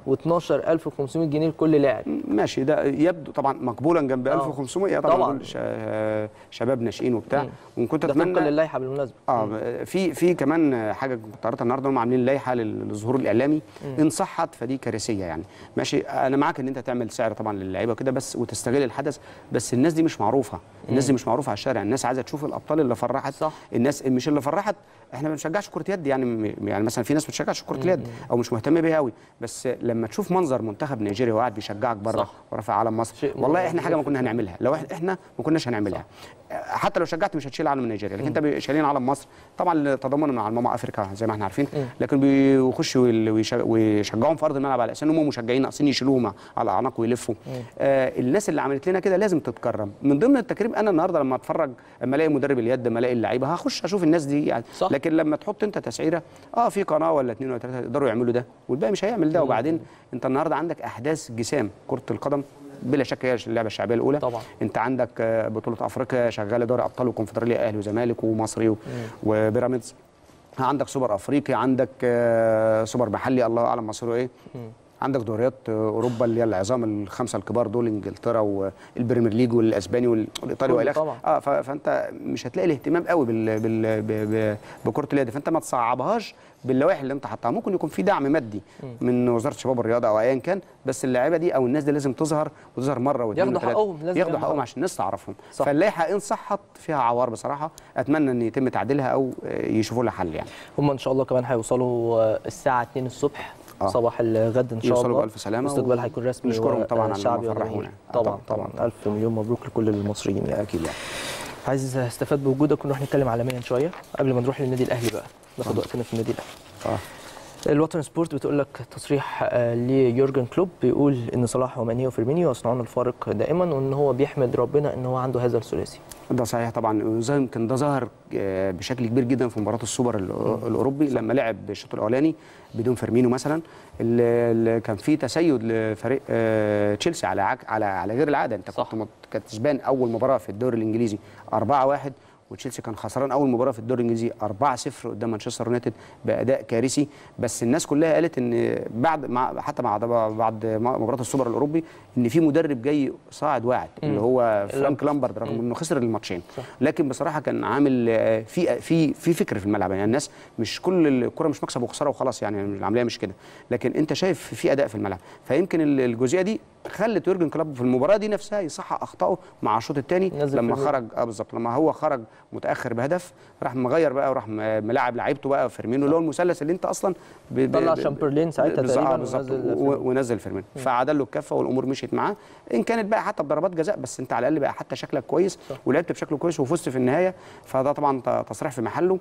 A: و12500 جنيه لكل لاعب
C: ماشي ده يبدو طبعا مقبولا جنب
A: آه.
C: 1500 طبعا,
A: طبعاً.
C: دول ش- شباب ناشئين وبتاع
A: مم.
C: وان كنت
A: ده طبقا
C: اتمنى
A: للائحه بالمناسبه
C: اه في في كمان حاجه كنت قريتها النهارده هم عاملين لائحه لل- للظهور الاعلامي ان صحت فدي كارثيه يعني ماشي انا معاك ان انت تعمل سعر طبعا للعيبه وكده بس وتستغل الحدث بس الناس دي مش معروفه الناس دي مش معروفه على الشارع الناس عايزه تشوف الابطال اللي فرحت
A: صح.
C: الناس مش اللي فرحت احنا ما بنشجعش كره يد يعني م- يعني مثلا في ناس ما بتشجعش كره اليد او مش مهتمه بيها قوي بس لما تشوف منظر منتخب نيجيريا وقاعد بيشجعك بره
A: صح.
C: ورافع علم مصر
A: شيء
C: والله
A: مهم
C: احنا حاجه ما
A: جداً.
C: كنا هنعملها لو إحنا- احنا ما كناش هنعملها حتى لو شجعت مش هتشيل علم نيجيريا لكن انت بي- شايلين علم مصر طبعا تضامنا مع ماما افريكا زي ما احنا عارفين لكن بيخشوا ويل- ويش- ويشجعوهم في ارض الملعب على اساس ان هم مشجعين ناقصين يشيلوهم على اعناق ويلفوا آه الناس اللي عملت لنا كده لازم تتكرم من ضمن التكريم انا النهارده لما اتفرج اما الاقي مدرب اليد اما الاقي اللعيبه هخش اشوف الناس دي يعني
A: صح.
C: لكن لما تحط انت تسعيره اه في قناه ولا اثنين ولا ثلاثه يقدروا يعملوا ده والباقي مش هيعمل ده وبعدين انت النهارده عندك احداث جسام كره القدم بلا شك هي اللعبه الشعبيه الاولى
A: طبعا.
C: انت عندك آه، بطوله افريقيا شغاله دوري ابطال وكونفدراليه اهلي وزمالك ومصري و- وبيراميدز عندك سوبر افريقي عندك آه، سوبر محلي الله اعلم مصيره ايه عندك دوريات آه، اوروبا اللي هي العظام الخمسه الكبار دول انجلترا والبريمير ليج والاسباني وال- والايطالي
A: كله
C: والى اخره
A: طبعا.
C: اه ف- فانت مش هتلاقي الاهتمام قوي بال بال ب- ب- بكره اليد فانت ما تصعبهاش باللوائح اللي انت حاطها ممكن يكون في دعم مادي من وزاره الشباب والرياضه او ايا كان بس اللعيبه دي او الناس دي لازم تظهر وتظهر مره واثنين
A: ياخدوا
C: وثلاثة.
A: حقهم، لازم
C: ياخدوا
A: ياخدوا
C: حقهم
A: حقهم.
C: عشان الناس تعرفهم
A: صح.
C: فاللائحه ان صحت فيها عوار بصراحه اتمنى ان يتم تعديلها او آه، يشوفوا لها حل يعني
A: هم ان شاء الله كمان هيوصلوا آه، الساعه 2 الصبح
C: آه.
A: صباح الغد ان شاء
C: يوصلوا
A: الله
C: بألف سلامة
A: الاستقبال
C: و-
A: هيكون رسمي
C: نشكرهم طبعاً على
A: وشعبي
C: إنهم فرحونا.
A: وجماهيري.
C: آه،
A: طبعا
C: طبعاً،
A: طبعا الف مليون مبروك لكل المصريين يعني
C: اكيد يعني
A: عايز استفاد بوجودك ونروح نتكلم عالميا شويه قبل ما نروح للنادي الاهلي بقى ناخد وقتنا في النادي الاهلي
C: اه
A: الوطن سبورت بتقول لك تصريح آه، ليورجن كلوب بيقول ان صلاح وماني وفيرمينيو يصنعون الفارق دائما وان هو بيحمد ربنا ان هو عنده هذا الثلاثي
C: ده صحيح طبعا وزي يمكن ده ظهر آه، بشكل كبير جدا في مباراه السوبر الأو- الاوروبي لما لعب الشوط الاولاني بدون فيرمينو مثلا اللي اللي كان في تسيد لفريق آه، تشيلسي على عك على على غير العاده انت
A: صح.
C: كنت مت- كسبان اول مباراه في الدوري الانجليزي 4-1 وتشيلسي كان خسران اول مباراه في الدوري الانجليزي 4-0 قدام مانشستر يونايتد باداء كارثي بس الناس كلها قالت ان بعد مع حتى مع بعد مباراه السوبر الاوروبي ان في مدرب جاي صاعد واعد اللي هو فرانك لامبرد رغم انه خسر الماتشين لكن بصراحه كان عامل آه، في في في فكر في الملعب يعني الناس مش كل الكره مش مكسب وخساره وخلاص يعني العمليه مش كده لكن انت شايف في اداء في الملعب فيمكن ال- الجزئيه دي خلت يورجن كلوب في المباراه دي نفسها يصحح اخطائه مع الشوط الثاني
A: نزل
C: لما
A: فيرمينيو.
C: خرج اه بالظبط لما هو خرج متاخر بهدف راح مغير بقى وراح م- ملاعب لعيبته بقى فيرمينو اللي هو المثلث اللي انت اصلا ب- ب-
A: طلع
C: ب-
A: شامبرلين ساعتها
C: بالظبط- آه
A: تقريباً
C: بالظبط
A: ونزل
C: و-
A: فيرمينو.
C: ونزل فيرمينو فعدل له الكفه والامور مشيت معاه ان كانت بقى حتى بضربات جزاء بس انت على الاقل بقى حتى شكلك كويس ولعبت بشكل كويس وفزت في النهايه فده طبعا ت- تصريح في محله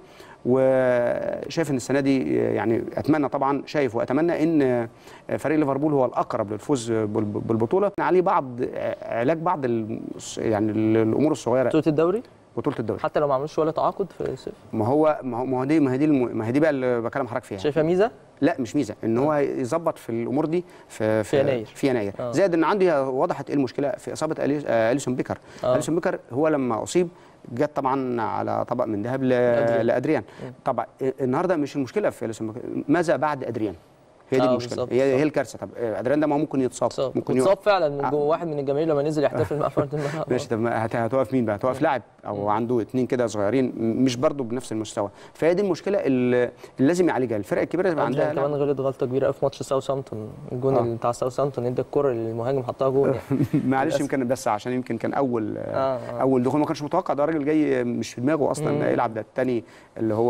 C: وشايف ان السنه دي يعني اتمنى طبعا شايف واتمنى ان فريق ليفربول هو الاقرب للفوز بال- بالبطوله عليه بعض علاج بعض ال- يعني الامور الصغيره
A: بطوله الدوري
C: بطوله الدوري
A: حتى لو ما عملوش ولا تعاقد في الصيف
C: ما هو ما هو ما هو دي ما هي دي الم- ما هي دي بقى اللي بكلم حضرتك فيها
A: شايفها ميزه
C: لا مش ميزه ان هو يظبط في الامور دي في
A: في يناير.
C: في يناير
A: آه.
C: زائد ان عندي وضحت ايه المشكله في اصابه أليس- آه، اليسون بيكر
A: آه.
C: اليسون بيكر هو لما اصيب جت طبعا على طبق من ذهب ل-
A: أدريان.
C: لادريان طبعا النهارده مش المشكله في اليسون بيكر ماذا بعد ادريان هي دي
A: آه،
C: المشكله
A: بالظبط،
C: هي
A: بالظبط.
C: هي الكارثه طب آه، ادريان ده ما هو ممكن يتصاب
A: اتصاب
C: ممكن
A: اتصاب
C: يقع.
A: فعلا من
C: آه.
A: جوه واحد من الجماهير لما نزل يحتفل مع فرد الملعب
C: ماشي طب ما هت- هتوقف مين بقى؟ هتوقف لاعب او عنده اتنين كده صغيرين م- مش برضه بنفس المستوى فهي دي المشكله اللي اللي لازم يعالجها الفرق الكبيره يبقى عندها
A: أدريان كمان
C: لاعب.
A: غلط غلطه كبيره قوي في ماتش ساوثامبتون الجون
C: آه.
A: اللي بتاع ساوثامبتون ادى الكره للمهاجم حطها جون يعني
C: معلش
A: للأسف.
C: يمكن بس عشان يمكن كان اول
A: آه، آه.
C: اول دخول ما كانش متوقع ده راجل جاي مش في دماغه اصلا يلعب ده الثاني اللي هو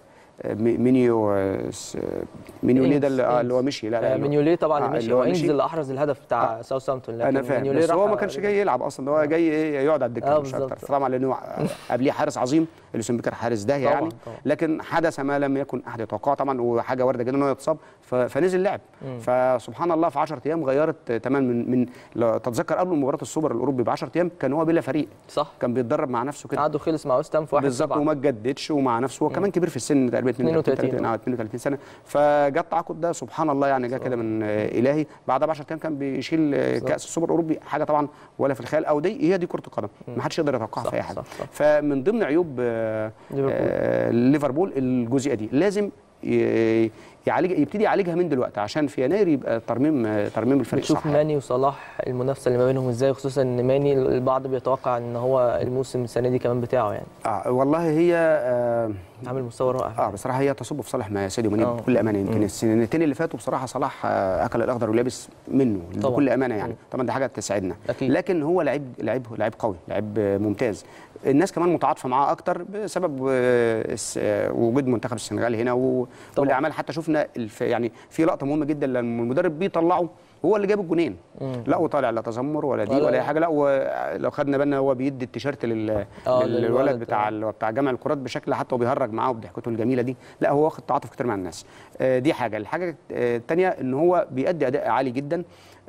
C: مي- مينيو س- مينيو ليه ده اللي, آه، اللي هو مشي لا لا
A: آه،
C: اللي هو-
A: مينيوليه طبعا
C: آه،
A: اللي مشي
C: اللي هو
A: هو انجز
C: مشي.
A: اللي احرز الهدف بتاع ساوثامبتون لكن
C: انا فاهم
A: مينيوليه
C: بس هو
A: راح-
C: ما كانش جاي يلعب اصلا ده هو جاي ايه يقعد على الدكه
A: آه،
C: مش
A: بالظبط.
C: اكتر طبعا لانه قبليه حارس عظيم اللي بيكر حارس ده
A: طبعاً،
C: يعني
A: طبعاً.
C: لكن حدث ما لم يكن احد يتوقعه طبعا وحاجه وارده جدا انه يتصاب ف- فنزل لعب فسبحان الله في 10 ايام غيرت تمام من من لو تتذكر قبل مباراه السوبر الاوروبي ب 10 ايام كان هو بلا فريق
A: صح
C: كان بيتدرب مع نفسه كده
A: عقده خلص مع ويست هام في 1
C: بالظبط وما اتجددش ومع نفسه هو كمان كبير في السن تقريبا
A: 32
C: 32 اه 32 سنه فجاء التعاقد ده سبحان الله يعني جه كده من آه، الهي بعدها ب 10 ايام كان بيشيل آه، كاس السوبر الاوروبي حاجه طبعا ولا في الخيال او دي هي دي كره القدم ما حدش يقدر يتوقعها
A: صح،
C: في اي حاجه
A: صح، صح.
C: فمن ضمن عيوب آه،
A: ليفربول.
C: آه، ليفربول الجزئيه دي لازم ي- يعالج يبتدي يعالجها من دلوقتي عشان في يناير يبقى ترميم ترميم الفريق
A: بتشوف
C: صح
A: ماني وصلاح المنافسه اللي ما بينهم ازاي خصوصا ان ماني البعض بيتوقع ان هو الموسم السنه دي كمان بتاعه يعني
C: آه والله هي آه
A: عامل مستوى رائع
C: اه بصراحه هي تصب في صالح ما ساديو ماني
A: آه.
C: بكل امانه يمكن السنتين اللي فاتوا بصراحه صلاح آه اكل الاخضر ولابس منه
A: طبعاً.
C: بكل امانه يعني
A: مم.
C: طبعا دي حاجه تسعدنا
A: أكيد.
C: لكن هو لعيب لعيب لعيب قوي لعيب آه، ممتاز الناس كمان متعاطفه معاه اكتر بسبب آه، الس- آه، وجود منتخب السنغال هنا و...
A: طبعاً.
C: والاعمال حتى شفنا الف... يعني في لقطه مهمه جدا لما المدرب بيطلعه هو اللي جاب الجونين لا وطالع لا تذمر ولا دي
A: ولا-
C: ولا اي حاجه لا ولو خدنا بالنا هو بيدي التيشيرت لل...
A: آه،
C: للولد
A: للولد،
C: بتاع
A: آه.
C: اللي هو بتاع جامع الكرات بشكل حتى وبيهرج معاه وبضحكته الجميله دي لا هو واخد تعاطف كتير مع الناس آه، دي حاجه الحاجه آه، الثانيه ان هو بيأدي اداء عالي جدا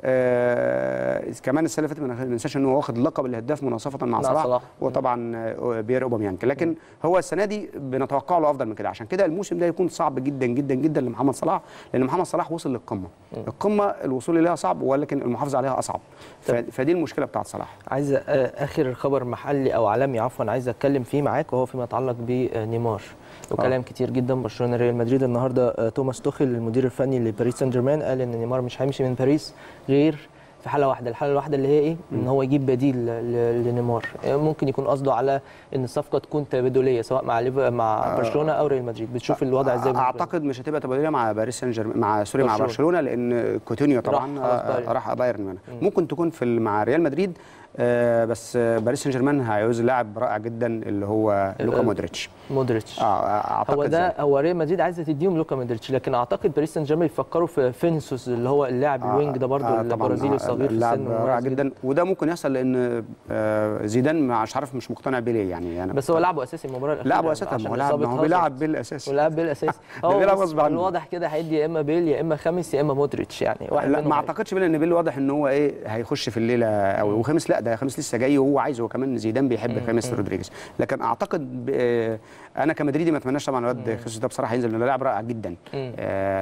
C: آه كمان السنه اللي فاتت ما ننساش ان هو واخد لقب الهداف مناصفه مع
A: مع
C: صلاح
A: صلاح.
C: وطبعا آه، بيير اوباميانج لكن هو السنه دي بنتوقع له افضل من كده عشان كده الموسم ده يكون صعب جدا جدا جدا لمحمد صلاح لان محمد صلاح وصل للقمه القمه الوصول اليها صعب ولكن المحافظه عليها اصعب ف- فدي المشكله بتاعت صلاح
A: عايز آه، اخر خبر محلي او عالمي عفوا عايز اتكلم فيه معاك وهو فيما يتعلق بنيمار وكلام كتير جدا برشلونه ريال مدريد النهارده آه، توماس توخيل المدير الفني لباريس سان جيرمان قال ان نيمار مش هيمشي من باريس غير في حاله واحده الحاله الواحده اللي هي ايه ان هو يجيب بديل ل- لنيمار آه، ممكن يكون قصده على ان الصفقه تكون تبادليه سواء مع ليف- مع برشلونه او ريال مدريد بتشوف الوضع ازاي بالنسبة لك؟
C: اعتقد مش هتبقى تبادليه مع باريس سان جيرمان مع سوري مع
A: برشلونة.
C: برشلونه لان كوتينيو طبعا
A: راح خلاص
C: آه،
A: بايرن.
C: راح بايرن ميونخ ممكن تكون في ال- مع ريال مدريد آه، بس آه، باريس سان جيرمان هيعوز لاعب رائع جدا اللي هو لوكا
A: ال-
C: مودريتش
A: مودريتش
C: اه اعتقد
A: هو ده
C: ذلك.
A: هو ريال مدريد عايزه تديهم لوكا مودريتش لكن اعتقد باريس سان جيرمان يفكروا في فينيسيوس اللي هو اللاعب الوينج ده برضه
C: آه، طبعاً،
A: البرازيلي
C: آه،
A: الصغير في
C: لاعب
A: السن
C: رائع
A: مميز
C: جدا وده ممكن يحصل لان آه، زيدان مش عارف مش مقتنع بيه ليه يعني انا
A: بس هو لعبه اساسي المباراه الاخيره
C: لعبه اساسا
A: عشان
C: ما هو لاعب
A: إصابة
C: ما هو
A: هازارد.
C: بيلعب بالاساسي
A: ولعب بالاساسي
C: ده
A: هو
C: بيلعب
A: بص،
C: غصب عنه.
A: من الواضح كده هيدي يا اما بيل يا اما خامس يا اما مودريتش يعني واحد
C: لا
A: منهم
C: ما
A: هيجي.
C: اعتقدش بيل ان بيل واضح ان هو ايه هيخش في الليله او وخامس لا ده خامس لسه جاي وهو عايز هو كمان زيدان بيحب خامس رودريجيز لكن اعتقد ب- آه، انا كمدريدي ما اتمناش طبعا الواد خيسوس ده بصراحه ينزل لانه لاعب رائع جدا
A: مم.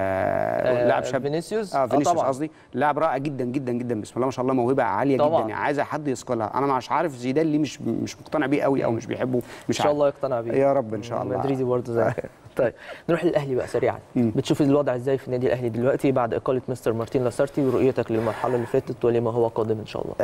C: آه
A: آه،
C: لاعب شاب
A: فينيسيوس
C: اه فينيسيوس
A: طبعاً.
C: قصدي لاعب رائع جدا جدا جدا بسم الله ما شاء الله موهبه عاليه
A: طبعاً.
C: جدا يعني عايزه حد يثقلها انا مش عارف زيدان ليه مش مش مقتنع بيه قوي او مش بيحبه مش
A: ان شاء
C: عارف.
A: الله يقتنع بيه
C: يا رب ان شاء الله
A: مدريدي برضه زي كده طيب نروح للاهلي بقى سريعا بتشوف الوضع ازاي في النادي الاهلي دلوقتي بعد اقاله مستر مارتين لاسارتي ورؤيتك للمرحله اللي فاتت ولما هو قادم ان شاء الله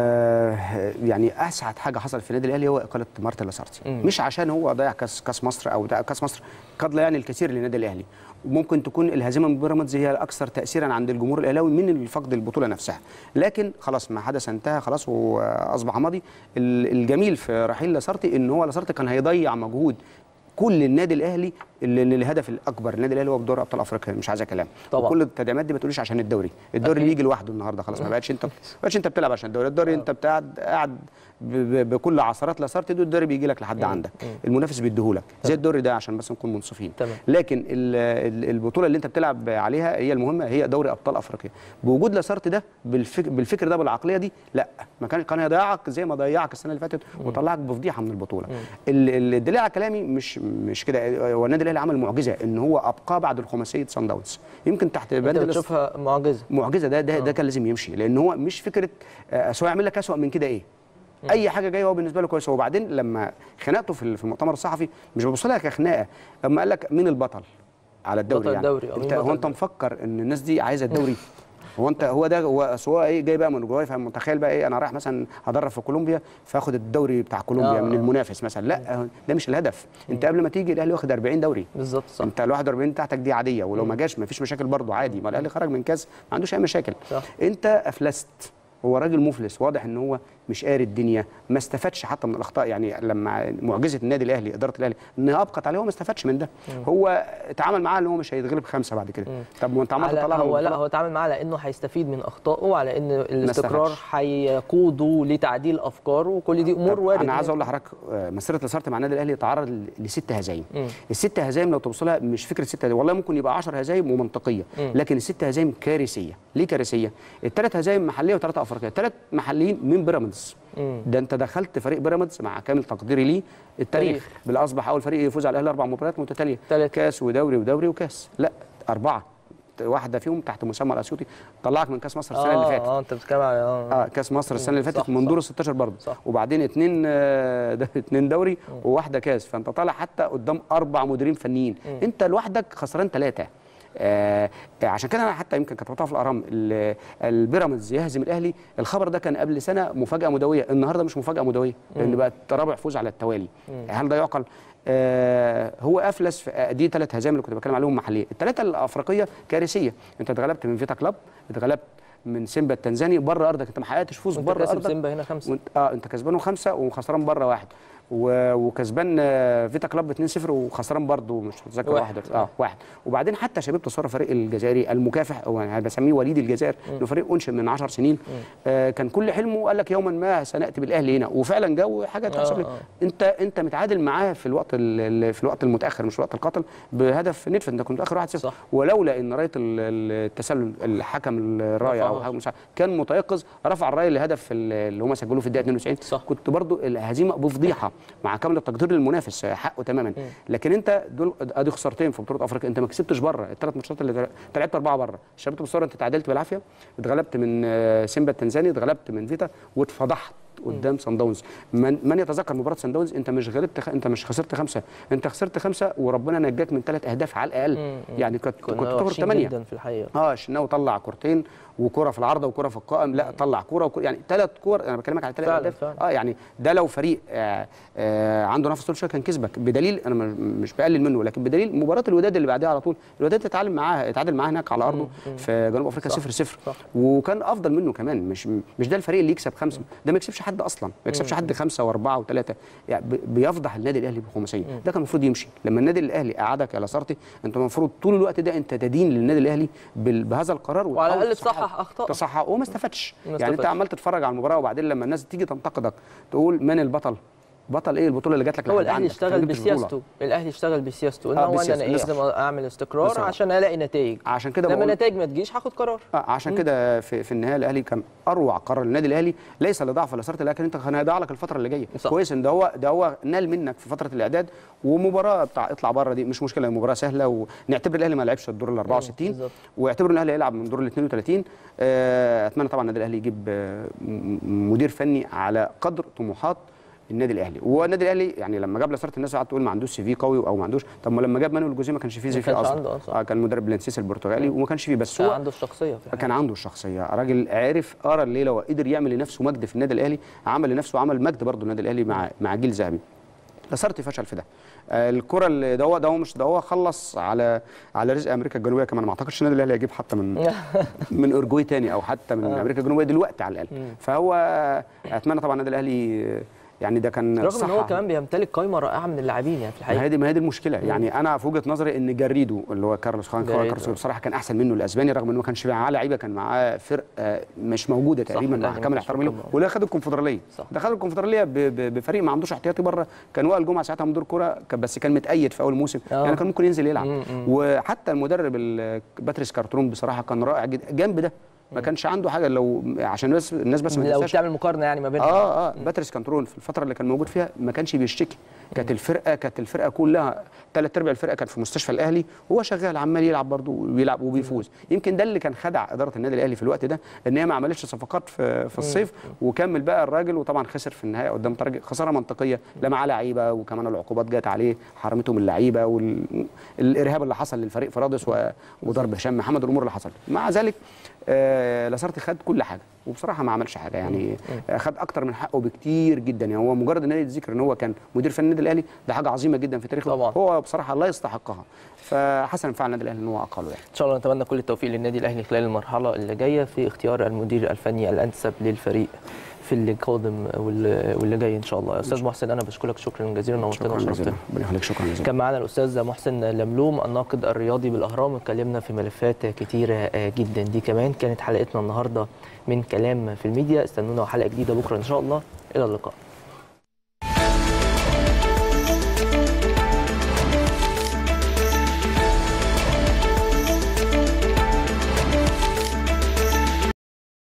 C: آه يعني اسعد حاجه حصلت في النادي الاهلي هو اقاله مارتن لاسارتي
A: مم.
C: مش عشان هو ضيع كاس كاس مصر او ده كاس مصر قد لا يعني الكثير للنادي الاهلي وممكن تكون الهزيمه من بيراميدز هي الاكثر تاثيرا عند الجمهور الاهلاوي من الفقد البطوله نفسها لكن خلاص ما حدث انتهى خلاص واصبح ماضي ال- الجميل في رحيل لاسارتي ان هو لاسارتي كان هيضيع مجهود كل النادي الاهلي اللي اللي الهدف الاكبر النادي الاهلي هو بدوري ابطال افريقيا مش عايزه كلام
A: طبعاً.
C: وكل التدعيمات دي ما تقوليش عشان الدوري الدوري
A: أكيد.
C: اللي يجي لوحده النهارده خلاص ما بقتش انت ما بقتش انت بتلعب عشان الدوري الدوري انت بتقعد قاعد ب- ب- بكل عثرات لاسارتي دول الدوري بيجي لك لحد عندك المنافس بيديهولك زي الدوري ده عشان بس نكون منصفين
A: تمام.
C: لكن ال- ال- البطوله اللي انت بتلعب عليها هي المهمه هي دوري ابطال افريقيا بوجود لاسارتي ده بالفكر, بالفكر ده بالعقليه دي لا ما كان كان هيضيعك زي ما ضيعك السنه اللي فاتت وطلعك بفضيحه من البطوله ال- ال- الدليل على كلامي مش مش كده هو النادي الاهلي عمل معجزه ان هو ابقاه بعد الخماسيه سان داونز يمكن تحت
A: انت
C: بند الاس-
A: بتشوفها معجزه
C: معجزه ده ده, ده كان لازم يمشي لان هو مش فكره آه، أصل هو يعمل لك اسوء من كده ايه اي حاجه جايه هو بالنسبه له كويسه وبعدين لما خناقته في ال- في المؤتمر الصحفي مش ببص لها كخناقه لما قال لك مين البطل على الدوري
A: بطل
C: يعني
A: الدوري أو
C: انت
A: مين
C: هو
A: بطل
C: انت
A: الدوري؟
C: مفكر ان الناس دي عايزه الدوري هو انت هو ده هو أصل هو ايه جاي بقى من جواي فمتخيل بقى ايه انا رايح مثلا هدرب في كولومبيا فاخد الدوري بتاع كولومبيا
A: آه،
C: من
A: آه.
C: المنافس مثلا لا ده مش الهدف انت قبل ما تيجي الاهلي واخد 40 دوري
A: بالظبط صح
C: انت ال 41 بتاعتك دي عاديه ولو ما جاش ما فيش مشاكل برضه عادي ما الاهلي خرج من كاس ما عندوش اي مشاكل
A: صح.
C: انت افلست هو راجل مفلس واضح ان هو مش قاري الدنيا ما استفادش حتى من الاخطاء يعني لما معجزه النادي الاهلي اداره الاهلي انها ابقت عليه هو ما استفادش من ده هو اتعامل معاه ان هو مش هيتغلب خمسه بعد كده طب ما انت عمال
A: على
C: تطلعها من
A: هو لا
C: البطولة.
A: هو اتعامل معاه على انه هيستفيد من اخطائه وعلى ان الاستقرار
C: استفادش.
A: هيقوده لتعديل افكاره وكل دي امور
C: طب
A: وارده
C: انا عايز
A: يعني.
C: اقول لحضرتك آه، مسيره لاسارتي مع النادي الاهلي تعرض ل- لست هزايم
A: مم.
C: الست هزايم لو تبص لها مش فكره ست هزايم والله ممكن يبقى 10 هزايم ومنطقيه
A: مم.
C: لكن الست هزايم كارثيه ليه كارثيه الثلاث هزايم محليه وثلاثه افريقيه ثلاث محليين من بيراميدز
A: مم.
C: ده انت دخلت فريق بيراميدز مع كامل تقديري ليه التاريخ
A: تاريخ.
C: بال اصبح اول فريق يفوز على الاهلي اربع مباريات متتاليه
A: تلاتة.
C: كاس ودوري ودوري وكاس لا اربعه واحده فيهم تحت مسمى الاسيوطي طلعك من كاس مصر السنه اللي فاتت
A: اه انت بتتكلم على اه
C: اه كاس مصر السنه اللي
A: صح،
C: فاتت من
A: صح.
C: دور ال 16 برضه
A: صح.
C: وبعدين اتنين آه، ده اتنين دوري وواحده كاس فانت طالع حتى قدام اربع مديرين فنيين انت لوحدك خسران ثلاثه آه عشان كده انا حتى يمكن كتبتها في الاهرام ال- البيراميدز يهزم الاهلي الخبر ده كان قبل سنه مفاجاه مدويه النهارده مش مفاجاه مدويه لان بقت رابع فوز على التوالي هل ده يعقل آه هو افلس في آه، دي ثلاث هزائم اللي كنت بتكلم عليهم محليه الثلاثه الافريقيه كارثيه انت اتغلبت من فيتا كلاب اتغلبت من سيمبا التنزاني بره ارضك انت ما حققتش فوز
A: وانت
C: بره
A: كاسب
C: ارضك
A: سيمبا هنا خمسه
C: وانت اه انت كسبانه خمسه وخسران بره واحد و- وكسبان آه، فيتا كلاب 2-0 وخسران برضه مش متذكر
A: واحد.
C: واحد اه واحد وبعدين حتى شباب تصور فريق الجزائري المكافح او انا بسميه وليد الجزائر انه فريق انشئ من 10 سنين آه كان كل حلمه قال لك يوما ما سناتي بالاهلي هنا وفعلا جو حاجه تحسب لك
A: آه.
C: انت انت متعادل معاه في الوقت ال- ال- في الوقت المتاخر مش الوقت القاتل بهدف ندفن انت كنت اخر 1-0
A: صح.
C: ولولا ان رايه ال- ال- التسلل الحكم الرايه او
A: رفعها.
C: حكم مساعد كان متيقظ رفع الرايه لهدف ال- اللي هم سجلوه في الدقيقه 92
A: صح.
C: كنت برضو الهزيمه بفضيحه مع كامل التقدير للمنافس حقه تماما لكن انت دول ادي خسارتين في بطوله افريقيا انت ما كسبتش بره الثلاث ماتشات اللي تل- انت لعبت اربعه بره شباب بصوره انت تعادلت بالعافيه اتغلبت من آه، سيمبا التنزاني اتغلبت من فيتا واتفضحت قدام سان داونز من, من يتذكر مباراه سان داونز انت مش غلبت خ... انت مش خسرت خمسه انت خسرت خمسه وربنا نجاك من ثلاث اهداف على الاقل يعني كنت كنت
A: كنا
C: تاخد
A: وحشين
C: ثمانيه
A: جدا في الحقيقه
C: اه الشناوي طلع كورتين وكره في العارضه وكره في القائم لا طلع كوره وكرة يعني ثلاث كور انا بكلمك على ثلاث
A: فعلا،
C: اهداف
A: فعلا.
C: اه يعني ده لو فريق آه آه عنده نفس طول شويه كان كسبك بدليل انا م- مش بقلل منه لكن بدليل مباراه الوداد اللي بعدها على طول الوداد اتعادل معاه اتعادل معاه هناك على ارضه في جنوب افريقيا
A: صح،
C: 0 0
A: صح.
C: وكان افضل منه كمان مش مش ده الفريق اللي يكسب خمسه ده ما يكسبش حد اصلا ما يكسبش حد خمسه واربعه وثلاثه يعني ب- بيفضح النادي الاهلي بخماسيه ده كان المفروض يمشي لما النادي الاهلي قعدك يا لاسارتي انت المفروض طول الوقت ده انت تدين للنادي الاهلي بال- بهذا القرار
A: وعلى
C: وتحاول
A: الأقل
C: تصحح-
A: تصحح أخطائك.
C: تصحح وما استفادش
A: ما
C: يعني انت
A: استفادش.
C: عمال تتفرج على المباراه وبعدين لما الناس تيجي تنتقدك تقول من البطل بطل ايه البطوله اللي جات لك
A: هو
C: لحد
A: الاهلي
C: عندك؟
A: اشتغل
C: أنت جبت البطولة.
A: بسياسته الاهلي اشتغل بسياسته ان
C: آه،
A: هو ان
C: بسياسته،
A: انا ايه
C: لسه.
A: لازم اعمل استقرار
C: لسه.
A: عشان الاقي نتائج
C: عشان كده
A: لما
C: بقول
A: النتائج ما تجيش هاخد قرار
C: آه عشان كده في, في النهايه الاهلي كان اروع قرار للنادي الاهلي ليس لضعف الاسارة لكن انت كان هيضيع لك الفتره اللي جايه
A: صح.
C: كويس ان ده هو ده هو نال منك في فتره الاعداد ومباراه بتاع اطلع بره دي مش مشكله مباراه سهله ونعتبر الاهلي ما لعبش الدور ال 64
A: بالظبط.
C: واعتبر ان الاهلي هيلعب من دور ال 32 آه، اتمنى طبعا النادي الاهلي يجيب آه، م- مدير فني على قدر طموحات النادي الاهلي والنادي الاهلي يعني لما جاب لاسارة الناس قعدت تقول ما عندوش سي في قوي او ما عندوش طب ما لما جاب مانويل جوزيه ما كانش فيه سي في
A: كانش
C: اصلا
A: عنده أصلاً.
C: آه كان مدرب لانسيس البرتغالي وما كانش فيه بس
A: كان
C: هو
A: عنده الشخصيه في الحقيقة.
C: كان عنده الشخصيه راجل عرف قرا الليله وقدر يعمل لنفسه مجد في النادي الاهلي عمل لنفسه عمل مجد برضه النادي الاهلي مع مع جيل ذهبي لاسارتي فشل في ده آه، الكره اللي ده هو ده هو مش ده هو خلص على على رزق امريكا الجنوبيه كمان ما اعتقدش النادي الاهلي هيجيب حتى من من اورجواي تاني او حتى من امريكا الجنوبيه دلوقتي على الاقل فهو اتمنى طبعا النادي الاهلي آه، يعني ده كان
A: رغم ان هو
C: صح.
A: كمان بيمتلك قائمه رائعه من اللاعبين يعني في
C: ما هي
A: الحقيقه
C: دي ما هي دي المشكله يعني انا في وجهه نظري ان جريدو اللي هو كارلوس خوان
A: جريدو.
C: كارلوس بصراحه كان احسن منه الاسباني رغم انه ما كانش معاه لعيبه كان معاه فرق آه، مش موجوده تقريبا مع
A: الأهلي ما
C: كامل
A: كانش
C: احترامي له
A: موجود.
C: ولا خد الكونفدراليه
A: صح.
C: ده خد الكونفدراليه ب- ب- بفريق ما عندوش احتياطي بره كان وائل جمعه ساعتها مدير كوره كان- بس كان متأيد في اول موسم
A: آه.
C: يعني كان ممكن ينزل يلعب
A: مم، مم.
C: وحتى المدرب ال- باتريس كارترون بصراحه كان رائع جدا جنب ده ما كانش عنده حاجه لو عشان الناس الناس بس ما
A: لو
C: تنساش
A: بتعمل مقارنه يعني ما بين
C: اه اه باتريس كانترون في الفتره اللي كان موجود فيها ما كانش بيشتكي كانت الفرقه كانت الفرقه كلها ثلاث ارباع الفرقه كانت في مستشفى الاهلي وهو شغال عمال يلعب برضه وبيلعب وبيفوز يمكن ده اللي كان خدع اداره النادي الاهلي في الوقت ده ان هي ما عملتش صفقات في في الصيف وكمل بقى الراجل وطبعا خسر في النهايه قدام ترجي خساره منطقيه لا معاه لعيبه وكمان العقوبات جت عليه حرمته من اللعيبه والارهاب اللي حصل للفريق في رادس و- وضرب هشام محمد الامور اللي حصلت مع ذلك آه لاسارتي خد كل حاجه وبصراحه ما عملش حاجه يعني آه، خد اكتر من حقه بكتير جدا يعني هو مجرد النادي الذكر ان هو كان مدير فني النادي الاهلي ده حاجه عظيمه جدا في تاريخه
A: طبعاً.
C: هو بصراحه لا يستحقها فحسن فعل النادي الاهلي ان هو اقاله يعني
A: ان شاء الله نتمنى كل التوفيق للنادي الاهلي خلال المرحله اللي جايه في اختيار المدير الفني الانسب للفريق في اللي قادم واللي واللي جاي ان شاء الله يا استاذ محسن انا بشكرك شكرا جزيلا نورتنا
C: شكرا جزيلا
A: وشرفتنا
C: ربنا يخليك شكرا جزيلا
A: كان معانا الاستاذ محسن لملوم الناقد الرياضي بالاهرام واتكلمنا في ملفات كتيره آه، جدا دي كمان كانت حلقتنا النهارده من كلام في الميديا استنونا حلقه جديده بكره ان شاء الله الى اللقاء